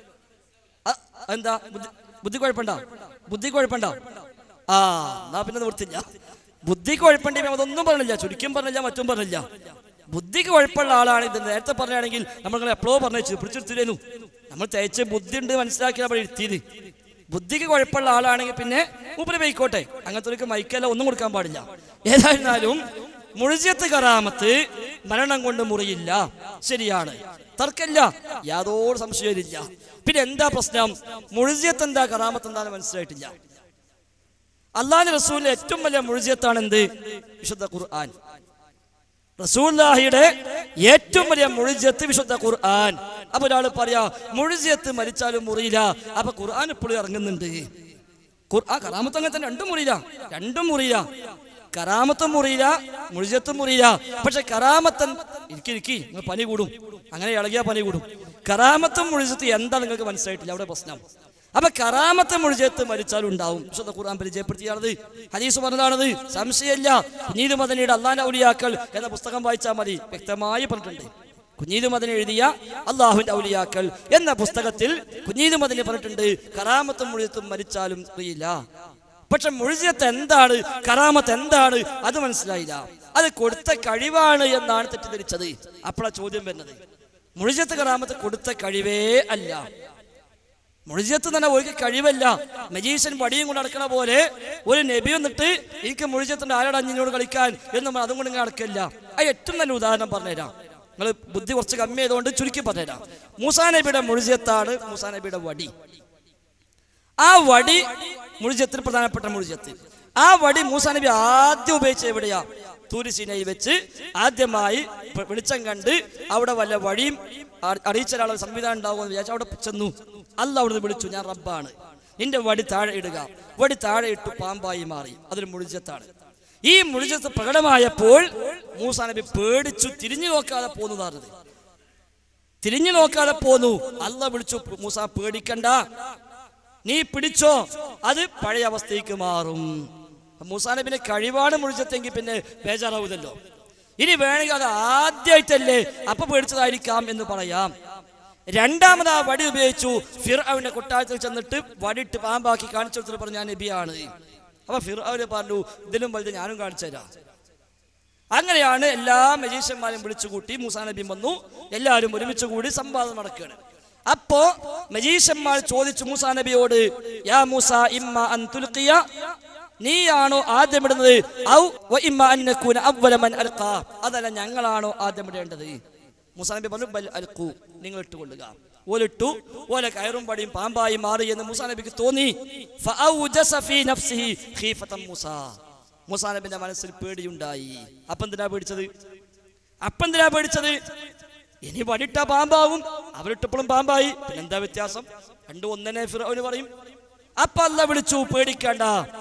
ആ, എന്താ ബുദ്ധി ബുദ്ധി കുഴപ്പമുണ്ടോ ബുദ്ധി കുഴപ്പമുണ്ടോ ആ എന്നാ പിന്നെ നിവൃത്തില്ല ബുദ്ധിക്ക് കുഴപ്പമുണ്ടെങ്കിൽ അതൊന്നും പറഞ്ഞില്ല ചുരുക്കം പറഞ്ഞില്ല മറ്റും പറഞ്ഞില്ല ബുദ്ധിക്ക് കുഴപ്പമുള്ള ആളാണ് ഇത് നേരത്തെ പറഞ്ഞാണെങ്കിൽ നമ്മൾ എപ്പോഴോ പറഞ്ഞു പിടിച്ചെടുത്തിരുന്നു നമ്മൾ തേച്ച് ബുദ്ധി ഉണ്ട് മനസ്സിലാക്കി നമ്മൾ ഇരുത്തിയത് ബുദ്ധിക്ക് കുഴപ്പമുള്ള ആളാണെങ്കിൽ പിന്നെ മൂപ്പര് പോയിക്കോട്ടെ അങ്ങനത്തെ ഒരു മൈക്കല്ല ഒന്നും കൊടുക്കാൻ പാടില്ല ഏതായിരുന്നാലും മുഴുജിയത്ത് കറാമത്ത് മരണം കൊണ്ട് മുറിയില്ല ശരിയാണ് തർക്കമില്ല യാതൊരു സംശയമില്ല പിന്നെ എന്താ പ്രശ്നം മുഴുജിയത്ത് എന്താ കറാമത്ത് എന്താന്ന് മനസ്സിലായിട്ടില്ല അള്ളാഹു റസൂലിന്റെ ഏറ്റവും വലിയ മുഴുജിയത്താണ് എന്ത് വിശുദ്ധ ഖുർആൻ റസൂല്ലാഹിയുടെ ഏറ്റവും വലിയ മുഴുജിയത്ത് വിശുദ്ധ ഖുർആൻ അപ്പൊ ഒരാൾ പറയാ മുഴുജിയത്ത് മരിച്ചാലും മുറിയില്ല അപ്പൊ ഖുർആൻ ഇപ്പോഴും ഇറങ്ങുന്നുണ്ട് ഖുർആൻ കറാമത്ത് അങ്ങനെ തന്നെ രണ്ടും മുറിയില്ല രണ്ടും മുറിയില്ല കറാമത്തും മുറിയില്ല മുഴുജത്തും മുറിയില്ല പക്ഷെ കറാമത്തൻ ഇരിക്കി ഇരിക്കി നിങ്ങൾ പനി കൂടും അങ്ങനെ ഇളകിയ പനി കൂടും കറാമത്തും മുഴുജത്തും എന്താ നിങ്ങൾക്ക് മനസ്സിലായിട്ടില്ല അവിടെ പ്രശ്നം അപ്പൊ കറാമത്തെ മുഴുജത്ത് മരിച്ചാലും ഉണ്ടാവും വിശുദ്ധ ഖുർആൻ പരിചയപ്പെടുത്തിയാണത് ഹദീസ് പറഞ്ഞതാണത് സംശയമില്ല കുഞ്ഞീത് മദനിയുടെ അള്ളാന്റെ ഔലിയാക്കൾ എന്ന പുസ്തകം വായിച്ചാൽ മതി വ്യക്തമായി പറഞ്ഞിട്ടുണ്ട് കുഞ്ഞീത് മദനി എഴുതിയ അള്ളാഹുവിന്റെ ഔലിയാക്കൾ എന്ന പുസ്തകത്തിൽ കുഞ്ഞീത് മദനി പറഞ്ഞിട്ടുണ്ട് കറാമത്തും മുഴുജത്തും മരിച്ചാലും അറിയില്ല പക്ഷെ മുഴുജിയത്ത് എന്താണ് കറാമത്ത് എന്താണ് അത് മനസ്സിലായില്ല അത് കൊടുത്ത കഴിവാണ് എന്നാണ് തെറ്റിദ്ധരിച്ചത് അപ്പോഴാ ചോദ്യം വരുന്നത് മുഴുജിയത്ത് കറാമത്ത് കൊടുത്ത കഴിവേ അല്ല മുഴുജിയത്ത് തന്നെ ഒരു കഴിവല്ല മജീഷ്യൻ വടിയും കൊണ്ട് നടക്കണ പോലെ ഒരു നബി വന്നിട്ട് എനിക്ക് മുഴുജിയത്തിന്റെ ആരാടാ അഞ്ഞിനോട് കളിക്കാൻ എന്ന് പറഞ്ഞ് അതും കൊണ്ട് ഇങ്ങനെ നടക്കില്ല അത് ഏറ്റവും നല്ല ഉദാഹരണം പറഞ്ഞുതരാം നിങ്ങൾ ബുദ്ധി കുറച്ച് കമ്മി ആയതുകൊണ്ട് ചുരുക്കി പറഞ്ഞുതരാം മൂസാ നബിയുടെ മുഴുജിയത്താണ് മൂസാ നബിയുടെ വടി ആ വടി മുഴുജത്തിൽ പ്രധാനപ്പെട്ട മുഴുജത്ത് ആ വടി മൂസാ നബി ആദ്യം ഉപയോഗിച്ചത് എവിടെയാ തൂരിസീനയിൽ വെച്ച് ആദ്യമായി പ- വെളിച്ചം കണ്ട് അവിടെ വല്ല വഴിയും അ- അറിയിച്ച ഒരാളെ സംവിധാനം ഉണ്ടാവുമെന്ന് വിചാരിച്ചു അവിടെ ചെന്നു അല്ല അവിടുന്ന് വിളിച്ചു ഞാൻ റബ്ബാണ് നിന്റെ വടി താഴെ ഇടുക വടി താഴെ ഇട്ടു പാമ്പായി മാറി അതൊരു മുഴുജത്താണ് ഈ മുഴുജത്ത് പ്രകടമായപ്പോൾ മൂസാ നബി പേടിച്ചു തിരിഞ്ഞു നോക്കാതെ പോന്നതാണത് തിരിഞ്ഞു നോക്കാതെ പോന്നു അല്ല വിളിച്ചു മൂസ പേടിക്കണ്ട നീ പിടിച്ചോ അത് പഴയ അവസ്ഥയ്ക്ക് മാറും മൂസാനബിന്റെ കഴിവാണ് മുഴിച്ചത്തെങ്കിൽ പിന്നെ ബേജാറാവൂതല്ലോ ഇനി വേണമെങ്കിൽ അത് ആദ്യമായിട്ടല്ലേ അപ്പൊ പേടിച്ചതായിരിക്കാം എന്ന് പറയാം രണ്ടാമത് ആ വടി ഉപയോഗിച്ചു ഫിർ അവന്റെ കൊട്ടാരത്തിൽ ചെന്നിട്ട് വടിയിട്ട് പാമ്പാക്കി കാണിച്ചു കൊടുത്തിട്ട് പറഞ്ഞു ഞാൻ നബിയാണ് അപ്പൊ ഫിർ അവര് പറഞ്ഞു ഇതിലും വലുത് ഞാനും കാണിച്ചു തരാം അങ്ങനെയാണ് എല്ലാ മജീഷ്യന്മാരെയും വിളിച്ചുകൂട്ടി മൂസാ നബി വന്നു എല്ലാവരും ഒരുമിച്ച് കൂടി സംവാദം നടക്കുകയാണ് അപ്പോ മജീഷ്യന്മാർ ചോദിച്ചു മൂസാ നബിയോട് യാ മൂസ ഇമ്മ അൻ തുൽഖിയ നീയാണോ ആദ്യം ഇടുന്നത് ഔ വ ഇമ്മ അൻ നകൂന അവ്വല മൻ അൽഖാ അതല്ല ഞങ്ങളാണോ ആദ്യം ഇടേണ്ടത് മൂസാ നബി പറഞ്ഞു ബൽ അൽഖു നിങ്ങൾ ഇട്ടുകൊള്ളുക ഓലിട്ടു ഓല കയറും പടിയും പാമ്പായി മാറി എന്ന് മൂസാ നബിക്ക് തോന്നി ഫഔജസ ഫീ നഫ്സിഹി ഖീഫതൻ മൂസാ മൂസാ നബിന്റെ മനസ്സിൽ പേടിയുണ്ടായി അപ്പൊ എന്തിനാ പേടിച്ചത് അപ്പൊ എന്തിനാ പേടിച്ചത് ഇനി വടിട്ട പാമ്പാവും അവരിട്ടപ്പോഴും പാമ്പായി പിന്നെന്താ വ്യത്യാസം രണ്ടും ഒന്നനെ ഫിറോന് പറയും അപ്പൊ അല്ല വിളിച്ചു പേടിക്കണ്ട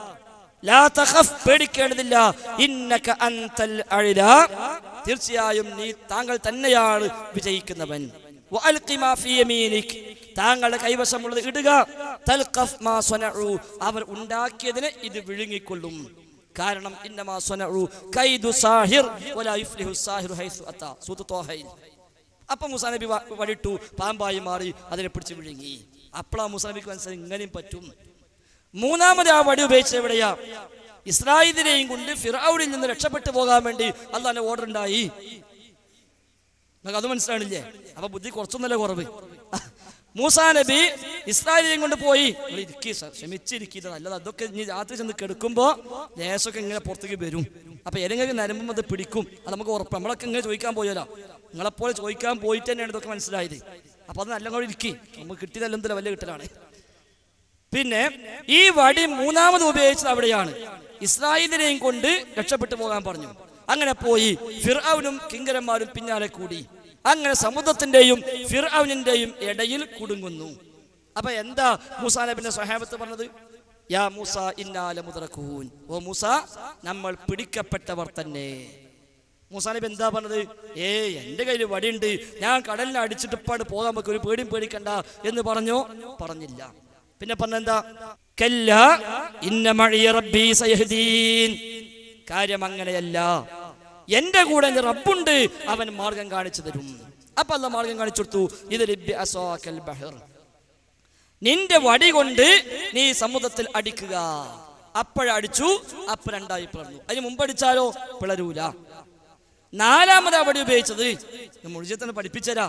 ലാ തഖഫ് പേടിക്കേണ്ടതില്ല ഇന്നക അൻതൽ അഅ്ല തീർച്ചയായും നീ താങ്കൾ തന്നെയാണ് വിജയിക്കുന്നവൻ വഅൽഖി മാ ഫീ യമീനിക് താങ്കളുടെ കൈവശമുള്ളത് ഇടുക തൽഖഫ് മാ സ്വനഉ അവർ ഉണ്ടാക്കിയതിനെ ഇത് വിഴുങ്ങിക്കൊള്ളും കാരണം ഇന്നമാ സ്വനഉ കൈദു സാഹിർ വലാ യുഫ്ലിഹു സാഹിറു ഹൈസു അത്താ സൂറത്ത് ത്വാഹയിൽ അപ്പൊ മുസാ നബി വ- വടിട്ടു പാമ്പായി മാറി അതിനെ പിടിച്ച് വിഴുങ്ങി അപ്പോഴാ മുസാ നബിക്ക് മനസ്സിലായി ഇങ്ങനെയും പറ്റും മൂന്നാമത് ആ വടി ഉപയോഗിച്ചത് എവിടെയാ ഇസ്രായേലിനെയും കൊണ്ട് ഫിറൌനിൽ നിന്ന് രക്ഷപ്പെട്ടു പോകാൻ വേണ്ടി അള്ളാന്റെ ഓർഡർ ഉണ്ടായി നിങ്ങൾക്ക് അത് മനസ്സിലാണില്ലേ അപ്പൊ ബുദ്ധി കുറച്ചൊന്നല്ല കുറവ് മൂസാ നബി ഇസ്രായേലിനെയും കൊണ്ട് പോയി നിങ്ങൾ ഇരിക്കി ക്ഷമിച്ചിരിക്കുന്നത് നല്ലത് അതൊക്കെ ഇനി രാത്രി ചെന്ന് കിടക്കുമ്പോ ലേശമൊക്കെ ഇങ്ങനെ പുറത്തേക്ക് വരും അപ്പൊ ഏതെങ്കിലും നരമ്പും അത് പിടിക്കും അത് നമുക്ക് ഉറപ്പ് നമ്മളൊക്കെ ഇങ്ങനെ ചോദിക്കാൻ പോയല്ലോ നിങ്ങളെപ്പോലെ ചോദിക്കാൻ പോയിട്ട് തന്നെയാണ് ഇതൊക്കെ മനസ്സിലായത് അപ്പൊ അത് നല്ല കൂടെ ഇരിക്കി നമുക്ക് കിട്ടിയതെല്ലാം എന്തിനാ വലിയ കിട്ടലാണ് പിന്നെ ഈ വടി മൂന്നാമത് ഉപയോഗിച്ചത് അവിടെയാണ് ഇസ്രായേലിനെയും കൊണ്ട് രക്ഷപ്പെട്ടു പോകാൻ പറഞ്ഞു അങ്ങനെ പോയി ഫിർഔനും കിങ്കരന്മാരും പിന്നാലെ കൂടി അങ്ങനെ സമുദ്രത്തിന്റെയും ഫിർഔനിന്റെയും ഇടയിൽ കുടുങ്ങുന്നു അപ്പൊ എന്താ മൂസാ നബിന്റെ സ്വഹാബത്ത് പറഞ്ഞത് യാ മൂസ ഇന്നാല മുതറക്കൂൻ ഓ മൂസ നമ്മൾ പിടിക്കപ്പെട്ടവർ തന്നെ മൂസാ നബി എന്താ പറഞ്ഞത് ഏ എന്റെ കയ്യിൽ വടിയുണ്ട് ഞാൻ കടലിനെ അടിച്ചിട്ട് ഇപ്പാട് പോകാൻ നമുക്ക് ഒരു പേടിയും പേടിക്കണ്ട എന്ന് പറഞ്ഞോ പറഞ്ഞില്ല പിന്നെ പറഞ്ഞെന്താ കല്ല ഇന്ന മഴിയ റബ്ബി സയഹ്ദീൻ കാര്യം അങ്ങനെയല്ല എന്റെ കൂടെ എൻ്റെ റബ്ബുണ്ട് അവൻ മാർഗം കാണിച്ചു തരും അപ്പൊ അല്ല മാർഗം കാണിച്ചു കൊടുത്തു ഇത് റബ്ബി അസ്വാക്കൽ ബഹർ നിന്റെ വടി കൊണ്ട് നീ സമുദ്രത്തിൽ അടിക്കുക അപ്പോഴടിച്ചു അപ്പൊ രണ്ടായി പിളർന്നു അതിന് മുമ്പ് അടിച്ചാലോ പിളരൂല നാലാമത് വടി ഉപയോഗിച്ചത് മുഴുജത്തിന് പഠിപ്പിച്ചരാ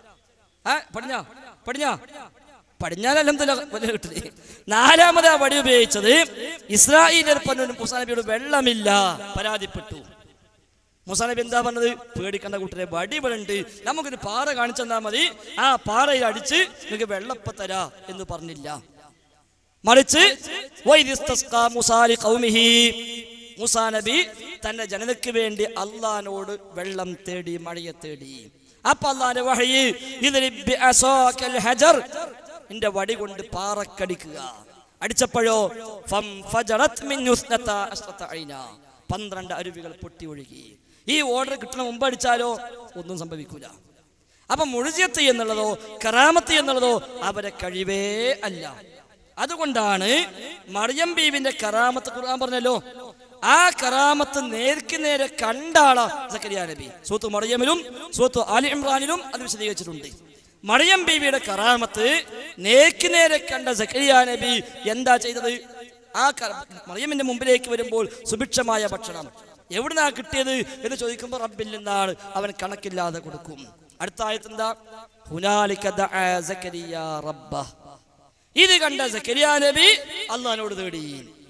ആ പടിഞ്ഞാ പടിഞ്ഞാ പടിഞ്ഞാലല്ല വലിയ കിട്ടില്ലേ നാലാമത് ആ വടി ഉപയോഗിച്ചത് ഇസ്രായേലർ പറഞ്ഞു മുസാ നബിയോട് വെള്ളമില്ല പരാതിപ്പെട്ടു മുസാ നബി എന്താ പറഞ്ഞത് പേടിക്കണ്ട കൂട്ടരെ വടി ഇവിടെ ഉണ്ട് നമുക്കൊരു പാറ കാണിച്ചു തന്നാൽ മതി ആ പാറയിൽ അടിച്ച് നിങ്ങൾക്ക് വെള്ളപ്പ തരാ എന്ന് പറഞ്ഞില്ല മറിച്ച് വൈദിസ്തസ്കാ മുസാലി ഖൗമിഹി. മൂസാ നബി തന്റെ ജനതയ്ക്ക് വേണ്ടി അള്ളഹാനോട് വെള്ളം തേടി മഴയെ തേടി അപ്പൊ അള്ളാന്റെ വഹയി ഇദ്രിബ് ബിഅസാക്കൽ ഹജർ നിന്റെ വടി കൊണ്ട് പാറക്കടിക്കുക അടിച്ചപ്പോഴോ ഫം ഫജറത് മിൻഹു ഇസ്നതാ അശ്റത ഐന. പന്ത്രണ്ട് അരുവികൾ പൊട്ടി ഒഴുകി ഈ ഓർഡർ കിട്ടണ മുമ്പ് അടിച്ചാലോ ഒന്നും സംഭവിക്കൂല അപ്പൊ മുഴുജിയത്ത് എന്നുള്ളതോ കറാമത്ത് എന്നുള്ളതോ അവരെ കഴിവേ അല്ല അതുകൊണ്ടാണ് മറിയം ബീവിന്റെ കറാമത്ത് ഖുർആൻ പറഞ്ഞല്ലോ ആ കറാമത്ത് നേർക്ക് നേരെ കണ്ടാളാ സക്കരിയ നബി സൂത്ത് മറിയമിലും സൂത്ത് അലി ഇമ്രാനിലും അത് വിശദീകരിച്ചിട്ടുണ്ട് മറിയം ബീവിയുടെ കറാമത്ത് നേർക്ക് നേരെ കണ്ട സക്കരിയ നബി എന്താ ചെയ്തത് ആ ക- മറിയമിന്റെ മുമ്പിലേക്ക് വരുമ്പോൾ സുഭിക്ഷമായ ഭക്ഷണം എവിടുന്നാ കിട്ടിയത് എന്ന് ചോദിക്കുമ്പോൾ റബ്ബിൽ നിന്നാണ് അവൻ കണക്കില്ലാതെ കൊടുക്കും അടുത്ത ആയത്ത് എന്താ ഹുനാലിക ദഅ സക്കരിയ റബ്ബഹ്. ഇത് കണ്ട സക്കരിയ നബി അള്ളഹാനോട് തേടി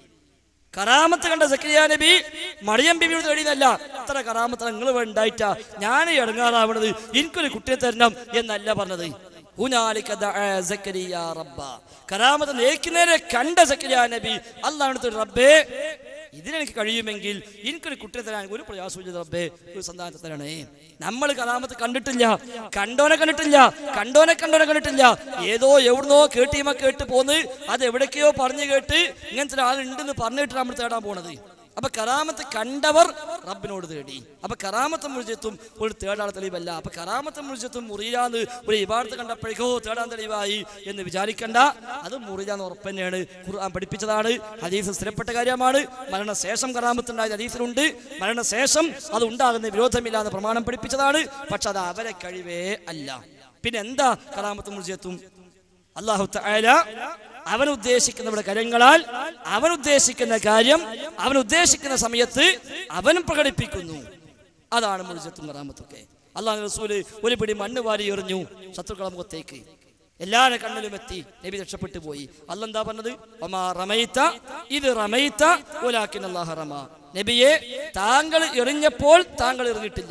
കറാമത്ത് കണ്ട സക്കരിയ നബി മറിയം ബിബിയോട് തേടിയതല്ല ഇത്ര കറാമത്ത് നിങ്ങൾ ഉണ്ടായിട്ടാ ഞാൻ ഇടങ്ങാറാവണത് എനിക്കൊരു കുട്ടിയെ തരണം എന്നല്ല പറഞ്ഞത് ഹുനാലിക ദഅ സക്കരിയ റബ്ബ. കറാമത്ത് നേരെ കണ്ട സക്കരിയ നബി അള്ളാഹ് റബ്ബേ ഇതിനെനിക്ക് കഴിയുമെങ്കിൽ എനിക്കൊരു കുട്ടിയെ തരാൻ ഒരു പ്രയാസമില്ല റബ്ബേ ഒരു സന്താനത്തെ തരണേ നമ്മൾ കലാമത്ത് കണ്ടിട്ടില്ല കണ്ടോനെ കണ്ടിട്ടില്ല കണ്ടോനെ കണ്ടോനെ കണ്ടിട്ടില്ല ഏതോ എവിടുന്നോ കേട്ടിയുമ കേട്ട് പോന്ന് അത് എവിടേക്കോ പറഞ്ഞു കേട്ട് ഇങ്ങനത്തെ ഒരാളുണ്ടെന്ന് പറഞ്ഞിട്ട് നമ്മൾ തേടാൻ പോണത് അപ്പൊ കറാമത്ത് കണ്ടവർ റബ്ബിനോട് തേടി അപ്പൊ കറാമത്ത് മുഴുജത്തും ഒരു തേടാൻ തെളിവല്ല അപ്പൊ കറാമത്ത് മുഴുജത്തും മുറിയാന്ന് ഒരു ഇബാർത്ത് കണ്ടപ്പോഴേക്കോ തേടാൻ തെളിവായി എന്ന് വിചാരിക്കണ്ട അത് മുറിയാന്ന് ഉറപ്പ് തന്നെയാണ് ഖുർആൻ പഠിപ്പിച്ചതാണ് ഹദീസ് സ്ഥിരപ്പെട്ട കാര്യമാണ് മരണശേഷം കറാമത്ത് ഉണ്ടായത് ഹദീസിലുണ്ട് മരണശേഷം അത് ഉണ്ടാകുന്ന വിരോധമില്ല എന്ന് പ്രമാണം പഠിപ്പിച്ചതാണ് പക്ഷെ അത് അവരെ കഴിവേ അല്ല പിന്നെ എന്താ കറാമത്ത് മുഴുജത്തും അള്ളാഹു തആല അവൻ ഉദ്ദേശിക്കുന്നവരുടെ കരങ്ങളാൽ അവൻ ഉദ്ദേശിക്കുന്ന കാര്യം അവൻ ഉദ്ദേശിക്കുന്ന സമയത്ത് അവൻ പ്രകടിപ്പിക്കുന്നു അതാണ് മുഴുജത്തും കറാമത്തൊക്കെ അള്ളാഹു റസൂല് ഒരു പിടി മണ്ണ് വാരി എറിഞ്ഞു ശത്രുക്കളെ മുഖത്തേക്ക് എല്ലാവരുടെ കണ്ണിലും എത്തി നബി രക്ഷപ്പെട്ടു പോയി അല്ല എന്താ പറഞ്ഞത് ഒമാ റമൈത്ത ഇത് റമൈത്ത ഓലാക്കിൻ അള്ളാഹ റമ നബിയെ താങ്കൾ എറിഞ്ഞപ്പോൾ താങ്കൾ എറിഞ്ഞിട്ടില്ല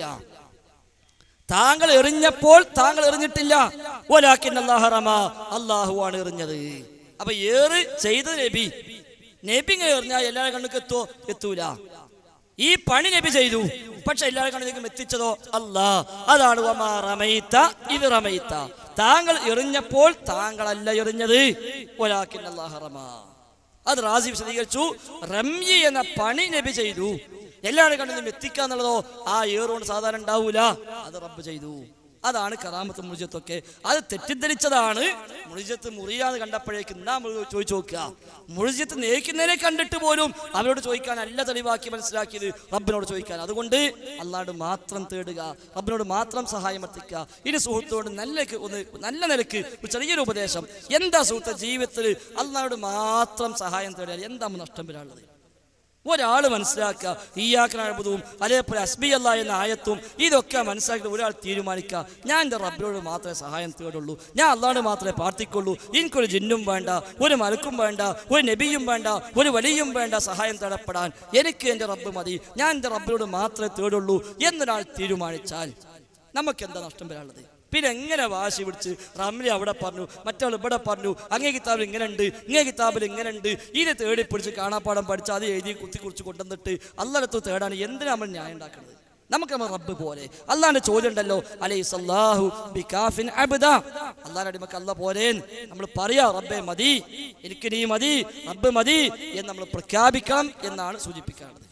താങ്കൾ എറിഞ്ഞപ്പോൾ താങ്കൾ എറിഞ്ഞിട്ടില്ല ഓലാക്കിൻ അള്ളാഹറമ അള്ളാഹു ആണ് എറിഞ്ഞത് അപ്പൊ ഏറ് ചെയ്തത് നബി നബി ഇങ്ങനെ എറിഞ്ഞാൽ എല്ലാവരുടെ കണ്ണുക്ക് എത്തോ എത്തൂല ഈ പണി നബി ചെയ്തു പക്ഷെ എല്ലാവരുടെ കണ്ണിലേക്കും എത്തിച്ചതോ അല്ലാ അതാണ് വമാ റമൈത്ത ഇത് റമൈത്ത താങ്കൾ എറിഞ്ഞപ്പോൾ താങ്കളല്ല എറിഞ്ഞത് ഒലാക്കിൻ അള്ളാഹറമ അത് റാസി വിശദീകരിച്ചു റമ്യ എന്ന പണി നബി ചെയ്തു എല്ലാവരുടെ കണ്ണിലും എത്തിക്കുക എന്നുള്ളതോ ആ ഏറുകൊണ്ട് സാധാരണ ഉണ്ടാവൂല അത് റബ്ബ് ചെയ്തു അതാണ് കറാമത്ത് മുറിജത്തൊക്കെ അത് തെറ്റിദ്ധരിച്ചതാണ് മുറിജത്ത് മുറിയാന്ന് കണ്ടപ്പോഴേക്ക് എന്നാ നമ്മൾ ചോദിച്ചു നോക്കുക മുറിജത്ത് നേക്കുന്നതിനെ കണ്ടിട്ട് പോലും അവരോട് ചോദിക്കാൻ അല്ല തെളിവാക്കി മനസ്സിലാക്കിയത് റബ്ബിനോട് ചോദിക്കാൻ അതുകൊണ്ട് അള്ളാഹോട് മാത്രം തേടുക റബ്ബിനോട് മാത്രം സഹായം എത്തിക്കുക ഇനി സുഹൃത്തോട് നല്ല ഒന്ന് നല്ല നിലക്ക് ഒരു ചെറിയൊരു ഉപദേശം എന്താ സുഹൃത്തെ ജീവിതത്തിൽ അള്ളാഹോട് മാത്രം സഹായം തേടിയാൽ എന്താ നമുക്ക് നഷ്ടം വരാനുള്ളത് ഒരാൾ മനസ്സിലാക്കുക ഈയാക്കനബുദവും അതേപോലെ അസ്ബി അല്ല എന്ന ആയത്തും ഇതൊക്കെ മനസ്സിലാക്കി ഒരാൾ തീരുമാനിക്കുക ഞാൻ എൻ്റെ റബ്ബിനോട് മാത്രമേ സഹായം തേടുള്ളൂ ഞാൻ അള്ളാഹോട് മാത്രമേ പ്രാർത്ഥിക്കുള്ളൂ എനിക്കൊരു ജിന്നും വേണ്ട ഒരു മലക്കും വേണ്ട ഒരു നബിയും വേണ്ട ഒരു വലിയും വേണ്ട സഹായം തേടപ്പെടാൻ എനിക്ക് എൻ്റെ റബ്ബ് മതി ഞാൻ എൻ്റെ റബ്ബിനോട് മാത്രമേ തേടുള്ളൂ എന്നൊരാൾ തീരുമാനിച്ചാൽ നമുക്ക് എന്താ നഷ്ടം വരാനുള്ളത് പിന്നെ എങ്ങനെ വാശി പിടിച്ച് റംലി അവിടെ പറഞ്ഞു മറ്റാൾ ഇവിടെ പറഞ്ഞു അങ്ങേ കിതാബിൽ ഇങ്ങനെ ഉണ്ട് ഇങ്ങേ കിതാബിൽ ഇങ്ങനെ ഉണ്ട് ഇതിനെ തേടി പിടിച്ച് കാണാപ്പാടം പഠിച്ച് അത് എഴുതി കുത്തി കുറിച്ച് കൊണ്ടുവന്നിട്ട് അല്ലടത്ത് തേടാൻ എന്തിനാ നമ്മൾ ന്യായം ഉണ്ടാക്കുന്നത് നമുക്ക് നമ്മൾ റബ്ബ് പോലെ അള്ളാന്റെ ചോദ്യം ഉണ്ടല്ലോ അലൈ സല്ലാഹു ബികാഫിൻ അബ്ദ അള്ളാന്റെ അടിമക്ക് അല്ല പോരേ നമ്മൾ പറയാ റബ്ബെ മതി എനിക്ക് നീ മതി റബ്ബ് മതി എന്ന് നമ്മൾ പ്രഖ്യാപിക്കണം എന്നാണ് സൂചിപ്പിക്കാനുള്ളത്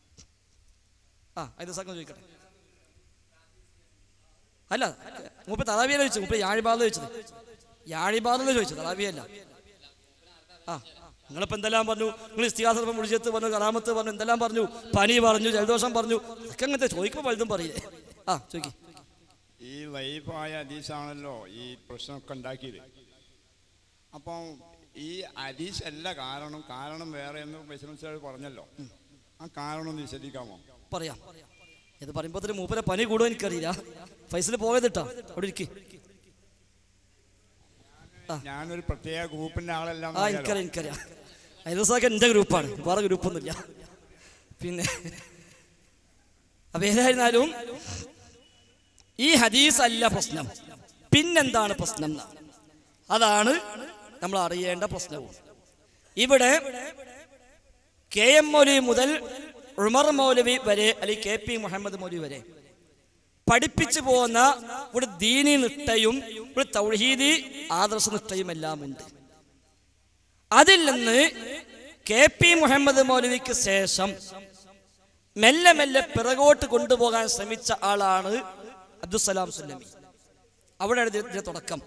ആ ഇത് സംഘം ചോദിക്കട്ടെ അല്ല മുപ്പ തളവിയല്ല ചോദിച്ചത് മുപ്പ യാഴിബാധ ചോദിച്ചത് യാഴിബാധ ചോദിച്ചത് തളവിയല്ല ആ നിങ്ങളിപ്പോ എന്തെല്ലാം പറഞ്ഞു നിങ്ങൾ ഇസ്തിഹാസം മുഴിച്ചത്ത് പറഞ്ഞു കറാമത്ത് പറഞ്ഞു എന്തെല്ലാം പറഞ്ഞു പനി പറഞ്ഞു ജലദോഷം പറഞ്ഞു അതൊക്കെ അങ്ങനത്തെ ചോദിക്കുമ്പോൾ വലുതും പറയില്ലേ ആ ചോദിക്കും ഈ ലൈഫായ ഹദീസാണല്ലോ ഈ പ്രശ്നമൊക്കെ ഉണ്ടാക്കിയത് അപ്പം ഈ ഹദീസ് അല്ല കാരണം കാരണം വേറെ എന്ന് ബിസിനസ് പറഞ്ഞല്ലോ ആ കാരണം ഒന്ന് വിശദീകരിക്കാമോ പറയാം ഇത് പറയുമ്പോ തന്നെ മൂപ്പരെ പനി കൂടുമോ എനിക്കറിയില്ല ഫൈസൽ പോയത് കേട്ടോ അവിടെ ഇരിക്കും ഞാനൊരു പ്രത്യേക ഗ്രൂപ്പിന്റെ ആളെല്ലാം ആ എനിക്കറിയാം എനിക്കറിയാം ഐദോസാക്ക് എൻ്റെ ഗ്രൂപ്പാണ് വേറെ ഗ്രൂപ്പൊന്നുമില്ല പിന്നെ അപ്പൊ ഏതായിരുന്നാലും ഈ ഹദീസ് അല്ല പ്രശ്നം പിന്നെന്താണ് പ്രശ്നം എന്ന് അതാണ് നമ്മൾ അറിയേണ്ട പ്രശ്നവും ഇവിടെ കെ എം മൗലവി മുതൽ ഉമർ മൗലവി വരെ അല്ലെങ്കിൽ കെ പി മുഹമ്മദ് മൗലവി വരെ പഠിപ്പിച്ചു പോകുന്ന ഒരു ദീനി നിഷ്ഠയും ഒരു തൗഹീദി ആദർശ നിഷ്ഠയും എല്ലാം ഉണ്ട് അതിൽ നിന്ന് കെ പി മുഹമ്മദ് മൗലവിക്ക് ശേഷം മെല്ലെ മെല്ലെ പിറകോട്ട് കൊണ്ടുപോകാൻ ശ്രമിച്ച ആളാണ് അബ്ദുസലാം സുല്ലമി അവിടെയാണ് ഇതിന്റെ ഇതിന്റെ തുടക്കം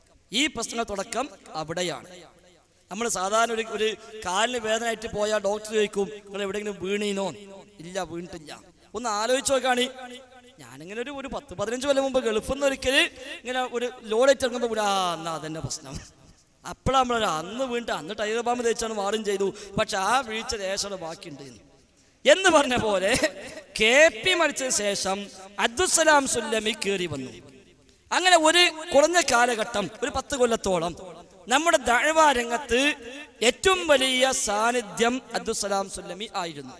ഈ പ്രശ്നങ്ങൾ തുടക്കം അവിടെയാണ് നമ്മൾ സാധാരണ ഒരു ഒരു കാലിന് വേദനയായിട്ട് പോയാൽ ഡോക്ടർ ചോദിക്കും നിങ്ങൾ എവിടെയെങ്കിലും വീണീനോ ഇല്ല വീണിട്ടില്ല ഒന്ന് ആലോചിച്ച് നോക്കാണ് ഞാനിങ്ങനെ ഒരു ഒരു പത്ത് പതിനഞ്ച് കൊല്ലം മുമ്പ് ഗൾഫിൽ നിന്ന് ഒരിക്കൽ ഇങ്ങനെ ഒരു ലോഡേറ്റ് ഇറങ്ങുമ്പോൾ ഇവിടെ ആ എന്നാ അതന്നെ പ്രശ്നം അപ്പോഴാണ് നമ്മൾ അന്ന് വീണിട്ട് അന്ന് ടൈഗർ ബാമ്പ് തേച്ചാണ് മാറും ചെയ്തു പക്ഷെ ആ വീഴ്ച ദേശം ബാക്കിയുണ്ട് എന്ന്. എന്ന് പറഞ്ഞ പോലെ കെ പി മരിച്ചതിന് ശേഷം അബ്ദുസലാം സുല്ലമി കയറി വന്നു അങ്ങനെ ഒരു കുറഞ്ഞ കാലഘട്ടം ഒരു പത്ത് കൊല്ലത്തോളം നമ്മുടെ ദഴവാ രംഗത്ത് ഏറ്റവും വലിയ സാന്നിധ്യം അബ്ദുസലാം സുല്ലമി ആയിരുന്നു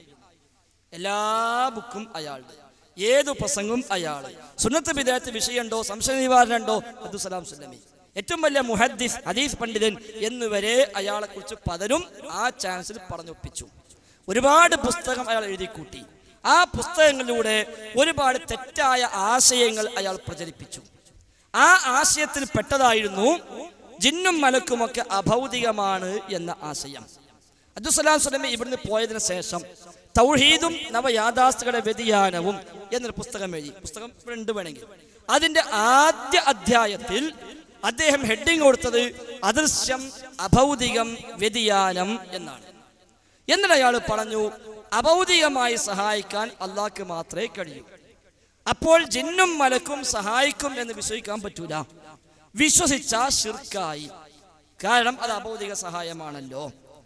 എല്ലാ ബുക്കും അയാളുടെ ഏതു പ്രസംഗവും അയാള് സുന്നത്ത് വിദേഹത്ത് വിഷയമുണ്ടോ സംശയ നിവാരണമുണ്ടോ അബ്ദുസലാം സുല്ലമി ഏറ്റവും വലിയ മുഹദ്ദിസ് ഹദീസ് പണ്ഡിതൻ എന്നുവരെ അയാളെ കുറിച്ച് പലരും ആ ചാൻസിൽ പറഞ്ഞൊപ്പിച്ചു ഒരുപാട് പുസ്തകം അയാൾ എഴുതിക്കൂട്ടി ആ പുസ്തകങ്ങളിലൂടെ ഒരുപാട് തെറ്റായ ആശയങ്ങൾ അയാൾ പ്രചരിപ്പിച്ചു ആ ആശയത്തിൽ പെട്ടതായിരുന്നു ജിന്നും മലക്കുമൊക്കെ അഭൗതികമാണ് എന്ന ആശയം അബ്ദുസലാം സ്വലമി ഇവിടുന്ന് പോയതിനു ശേഷം തൗഹീദും നവയാഥാസ്ഥകളുടെ വ്യതിയാനവും എന്നൊരു പുസ്തകം എഴുതി പുസ്തകം ഇവിടെ ഉണ്ട് വേണമെങ്കിൽ അതിന്റെ ആദ്യ അധ്യായത്തിൽ അദ്ദേഹം ഹെഡിങ് കൊടുത്തത് അദൃശ്യം അഭൗതികം വ്യതിയാനം എന്നാണ് എന്നിട്ട് അയാൾ പറഞ്ഞു അഭൗതികമായി സഹായിക്കാൻ അള്ളാഹ്ക്ക് മാത്രമേ കഴിയൂ അപ്പോൾ ജിന്നും മലക്കും സഹായിക്കും എന്ന് വിശ്വസിക്കാൻ പറ്റൂല വിശ്വസിച്ച ഷിർക്കായി കാരണം അത് അഭൗതിക സഹായമാണല്ലോ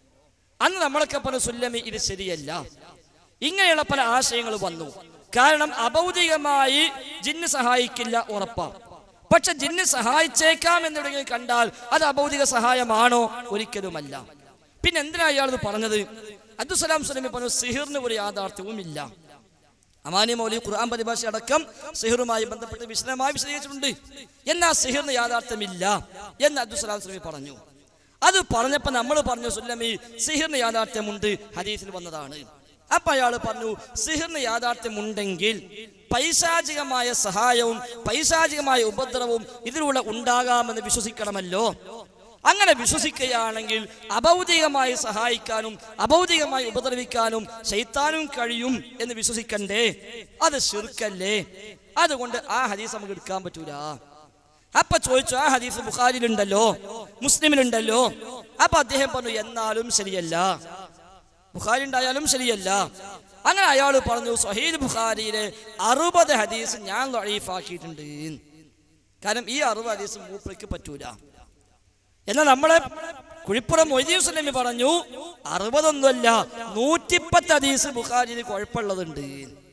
അന്ന് നമ്മളൊക്കെ പറഞ്ഞ സുല്ലമി ഇത് ശരിയല്ല ഇങ്ങനെയുള്ള പല ആശയങ്ങൾ വന്നു കാരണം അഭൗതികമായി ജിന്ന് സഹായിക്കില്ല ഉറപ്പാ പക്ഷെ ജിന്ന് സഹായിച്ചേക്കാം എന്നുണ്ടെങ്കിൽ കണ്ടാൽ അത് അഭൗതിക സഹായമാണോ ഒരിക്കലുമല്ല പിന്നെ എന്തിനാ ഇയാൾ പറഞ്ഞത് അബ്ദുസലാം സുലമി പറഞ്ഞു സിഹിറിന് ഒരു യാഥാർത്ഥ്യവും ഇല്ല അമാനി മൗലി ഖുർആൻ പരിഭാഷ അടക്കം സിഹിറുമായി ബന്ധപ്പെട്ട് വിശദമായി വിശദീകരിച്ചിട്ടുണ്ട് എന്നാൽ സിഹിറിന് യാഥാർത്ഥ്യമില്ല എന്ന് അബ്ദുസലാം സുലമി പറഞ്ഞു അത് പറഞ്ഞപ്പോ നമ്മൾ പറഞ്ഞു സുല്ലമി സിഹിറിന് യാഥാർത്ഥ്യമുണ്ട് ഹദീസിൽ വന്നതാണ് അപ്പൊ അയാൾ പറഞ്ഞു സിഹിറിന് യാഥാർത്ഥ്യമുണ്ടെങ്കിൽ പൈശാചികമായ സഹായവും പൈശാചികമായ ഉപദ്രവവും ഇതിലൂടെ ഉണ്ടാകാമെന്ന് വിശ്വസിക്കണമല്ലോ അങ്ങനെ വിശ്വസിക്കുകയാണെങ്കിൽ അഭൗതികമായി സഹായിക്കാനും അഭൗതികമായി ഉപദ്രവിക്കാനും ശൈത്താനും കഴിയും എന്ന് വിശ്വസിക്കണ്ടേ അത് ശിർക്കല്ലേ അതുകൊണ്ട് ആ ഹദീസ് നമുക്ക് എടുക്കാൻ പറ്റൂല അപ്പൊ ചോദിച്ചു ആ ഹദീസ് ബുഖാരിയിലുണ്ടല്ലോ മുസ്ലിമിലുണ്ടല്ലോ അപ്പൊ അദ്ദേഹം പറഞ്ഞു എന്നാലും ശരിയല്ല ബുഖാരി ഉണ്ടായാലും ശരിയല്ല അങ്ങനെ അയാൾ പറഞ്ഞു സഹീദ് ബുഖാരിയിലെ അറുപത് ഹദീസ് ഞാൻ ലൈഫാക്കിയിട്ടുണ്ട് കാരണം ഈ അറുപത് ഹദീസ് മൂപ്പയ്ക്ക് പറ്റൂല എന്നാൽ നമ്മളെ കുഴിപ്പുറം മൊയ്തീൻ സുലമി പറഞ്ഞു അറുപതൊന്നുമല്ല നൂറ്റിപ്പത്ത് ഹദീസ് ബുഖാരിയിൽ കുഴപ്പമുള്ളതുണ്ട്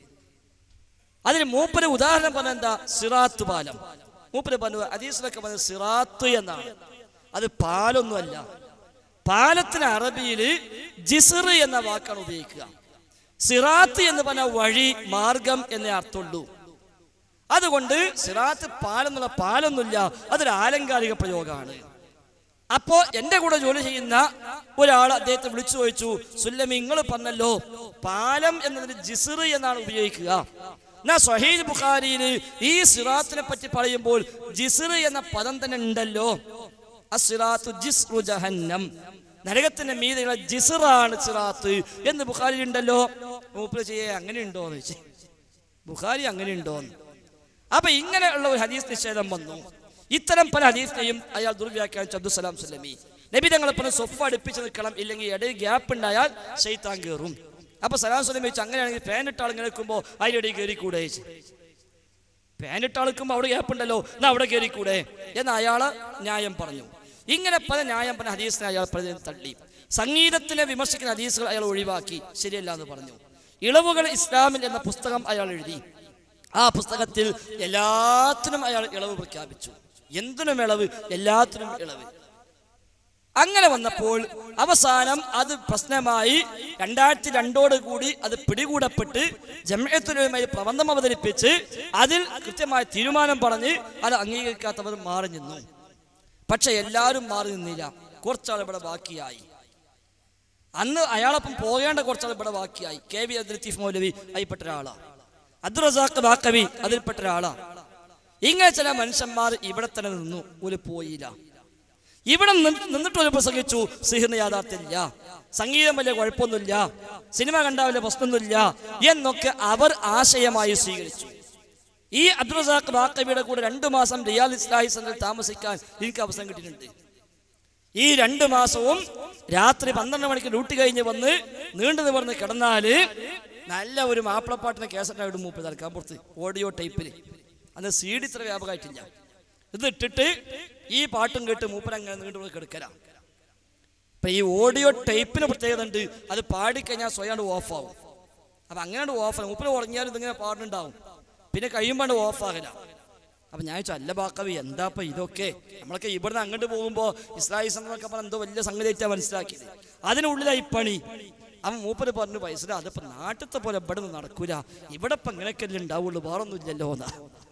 അതിന് മൂപ്പര് ഉദാഹരണം പറഞ്ഞ എന്താ സിറാത്ത് പാലം മൂപ്പര് പറഞ്ഞു ഹദീസിലൊക്കെ പറഞ്ഞത് സിറാത്ത് എന്നാണ് അത് പാലൊന്നുമല്ല പാലത്തിന് അറബിയിൽ ജിസർ എന്ന വാക്കാണ് ഉപയോഗിക്കുക സിറാത്ത് എന്ന് പറഞ്ഞ വഴി മാർഗം എന്നേ അർത്ഥമുള്ളൂ അതുകൊണ്ട് സിറാത്ത് പാലെന്നുള്ള പാലൊന്നുമില്ല അതൊരു ആലങ്കാരിക പ്രയോഗമാണ് അപ്പോ എന്റെ കൂടെ ജോലി ചെയ്യുന്ന ഒരാൾ അദ്ദേഹത്തെ വിളിച്ചു ചോദിച്ചു സുല്ലമി നിങ്ങൾ പറഞ്ഞല്ലോ പാലം എന്നതിന് ജിസിർ എന്നാണ് ഉപയോഗിക്കുക എന്നാ സഹീദ് ബുഖാരിയിൽ ഈ സിറാത്തിനെ പറ്റി പറയുമ്പോൾ ജിസിർ എന്ന പദം തന്നെ ഉണ്ടല്ലോ അസിറാത്തു ജിസ്റു ജഹന്നം നരകത്തിന്റെ മീതെയുള്ള ജിസിറാണ് സിറാത്ത് എന്ന് ബുഖാരി ഉണ്ടല്ലോ മൂപ്പര് ചെയ്യേ അങ്ങനെ ഉണ്ടോന്ന് ചോദിച്ചു ബുഖാരി അങ്ങനെ ഉണ്ടോന്ന് അപ്പൊ ഇങ്ങനെയുള്ള ഒരു ഹദീസ് നിഷേധം വന്നു ഇത്തരം പല ഹദീസിനെയും അയാൾ ദുർവ്യാഖ്യാനിച്ചു അബ്ദുസലാം സുല്ലമി നബി തങ്ങളെ പറഞ്ഞ സ്വഫ് അടുപ്പിച്ച് നിൽക്കണം ഇല്ലെങ്കിൽ ഇടയിൽ ഗ്യാപ്പ് ഉണ്ടായാൽ ഷെയ്ത്താൻ കയറും അപ്പൊ സലാം സുല്ലമി വെച്ച് അങ്ങനെയാണെങ്കിൽ ഫാൻ ഇട്ട ആൾ ഇങ്ങനെ നിൽക്കുമ്പോൾ അതിൻ്റെ ഇടയിൽ കയറി കൂടെ ചോദിച്ചു ഫാൻ ഇട്ട ആൾ നിൽക്കുമ്പോൾ അവിടെ ഗ്യാപ്പ് ഉണ്ടല്ലോ എന്നാ അവിടെ കയറി കൂടെ എന്ന് അയാള് ന്യായം പറഞ്ഞു ഇങ്ങനെ പല ന്യായം പറഞ്ഞ ഹദീസിനെ അയാൾ പ്രതി തള്ളി സംഗീതത്തിനെ വിമർശിക്കുന്ന ഹദീസുകൾ അയാൾ ഒഴിവാക്കി ശരിയല്ല എന്ന് പറഞ്ഞു ഇളവുകൾ ഇസ്ലാമിൽ എന്ന പുസ്തകം അയാൾ എഴുതി ആ പുസ്തകത്തിൽ എല്ലാത്തിനും അയാൾ ഇളവ് പ്രഖ്യാപിച്ചു എന്തിനും ഇളവ് എല്ലാത്തിനും ഇളവ് അങ്ങനെ വന്നപ്പോൾ അവസാനം അത് പ്രശ്നമായി രണ്ടായിരത്തി രണ്ടോട് കൂടി അത് പിടികൂടപ്പെട്ട് ജമയത്തുലമായി പ്രബന്ധം അവതരിപ്പിച്ച് അതിൽ കൃത്യമായ തീരുമാനം പറഞ്ഞ് അത് അംഗീകരിക്കാത്തവർ മാറി നിന്നു പക്ഷെ എല്ലാവരും മാറി നിന്നില്ല കുറച്ചാൾ ഇവിടെ ബാക്കിയായി അന്ന് അയാളൊപ്പം പോകേണ്ട കുറച്ചാൾ ഇവിടെ ബാക്കിയായി കെ വി അബ്ദുൽ ലത്തീഫ് മൗലവി അതിൽപ്പെട്ട ഒരാളാ അബ്ദുൾ റസാഖ് ബാക്കവി അതിൽപ്പെട്ട ഒരാളാ ഇങ്ങനെ ചില മനുഷ്യന്മാർ ഇവിടെ തന്നെ നിന്നു ഒരു പോയില്ല ഇവിടെ നിന്ന് നിന്നിട്ട് ഒരു പ്രസംഗിച്ചു സിഹിറിന് യാഥാർത്ഥ്യമില്ല സംഗീതം വലിയ കുഴപ്പമൊന്നുമില്ല സിനിമ കണ്ട വലിയ പ്രശ്നമൊന്നുമില്ല എന്നൊക്കെ അവർ ആശയമായി സ്വീകരിച്ചു ഈ അബ്ദുൾ റസാഖ് ബാക്കവിയുടെ കൂടെ രണ്ടു മാസം റിയാൽ ഇസ്ലാഹി സെന്ററിൽ താമസിക്കാൻ എനിക്ക് അവസരം കിട്ടിയിട്ടുണ്ട് ഈ രണ്ടു മാസവും രാത്രി പന്ത്രണ്ട് മണിക്ക് ഡ്യൂട്ടി കഴിഞ്ഞ് വന്ന് നീണ്ടു നിവർന്ന് കിടന്നാല് നല്ല ഒരു മാപ്പിളപ്പാട്ടിന് കേസറ്റായിട്ട് മൂപ്പ് തൽക്കാൻ പുറത്ത് ഓഡിയോ ടൈപ്പിൽ അത് സി ഡി ഇത്ര വ്യാപകമായിട്ടില്ല ഇത് ഇട്ടിട്ട് ഈ പാട്ടും കേട്ട് മൂപ്പരങ്ങനെ നീണ്ടു പോയി കിടക്കല അപ്പൊ ഈ ഓഡിയോ ടൈപ്പിന് പ്രത്യേകത ഉണ്ട് അത് പാടിക്കഴിഞ്ഞാൽ സ്വയം ഓഫ് ആവും അപ്പൊ അങ്ങനെ ഓഫ് മൂപ്പര് ഉറങ്ങിയാലും ഇതിങ്ങനെ പാടുന്നുണ്ടാവും പിന്നെ കഴിയുമ്പോൾ ഓഫ് ആകില്ല അപ്പൊ ഞാൻ ചോദിച്ചു അല്ല ബാക്കവി എന്താപ്പ ഇതൊക്കെ നമ്മളൊക്കെ ഇവിടുന്ന് അങ്ങോട്ട് പോകുമ്പോ ഇസ്രായേൽ സംഘമൊക്കെ പറഞ്ഞ എന്തോ വലിയ സംഗതിയായിട്ടാ മനസ്സിലാക്കിയത് അതിനുള്ളിലായി പണി അവൻ മൂപ്പര് പറഞ്ഞു പൈസ അതിപ്പോ നാട്ടിലത്തെ പോലെ ഇവിടെ നിന്ന് നടക്കൂല ഇവിടെ ഇപ്പൊ ഇങ്ങനെയൊക്കെ ഉണ്ടാവുള്ളൂ വേറൊന്നും ഇല്ലല്ലോ എന്നാ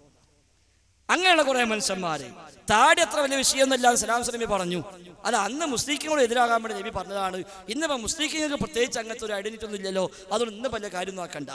അങ്ങനെയുള്ള കുറെ മനുഷ്യന്മാര് താടി അത്ര വലിയ വിഷയമൊന്നുമില്ല സലാം സ്വലമി പറഞ്ഞു അത് അന്ന് മുസ്ലിങ്ങളോട് എതിരാകാൻ വേണ്ടി നബി പറഞ്ഞതാണ് ഇന്നിപ്പോ മുസ്ലിങ്ങൾക്ക് പ്രത്യേകിച്ച് അങ്ങനത്തെ ഒരു ഐഡന്റിറ്റി ഒന്നും ഇല്ലല്ലോ അതുകൊണ്ട് ഇന്ന് വലിയ കാര്യം നോക്കണ്ട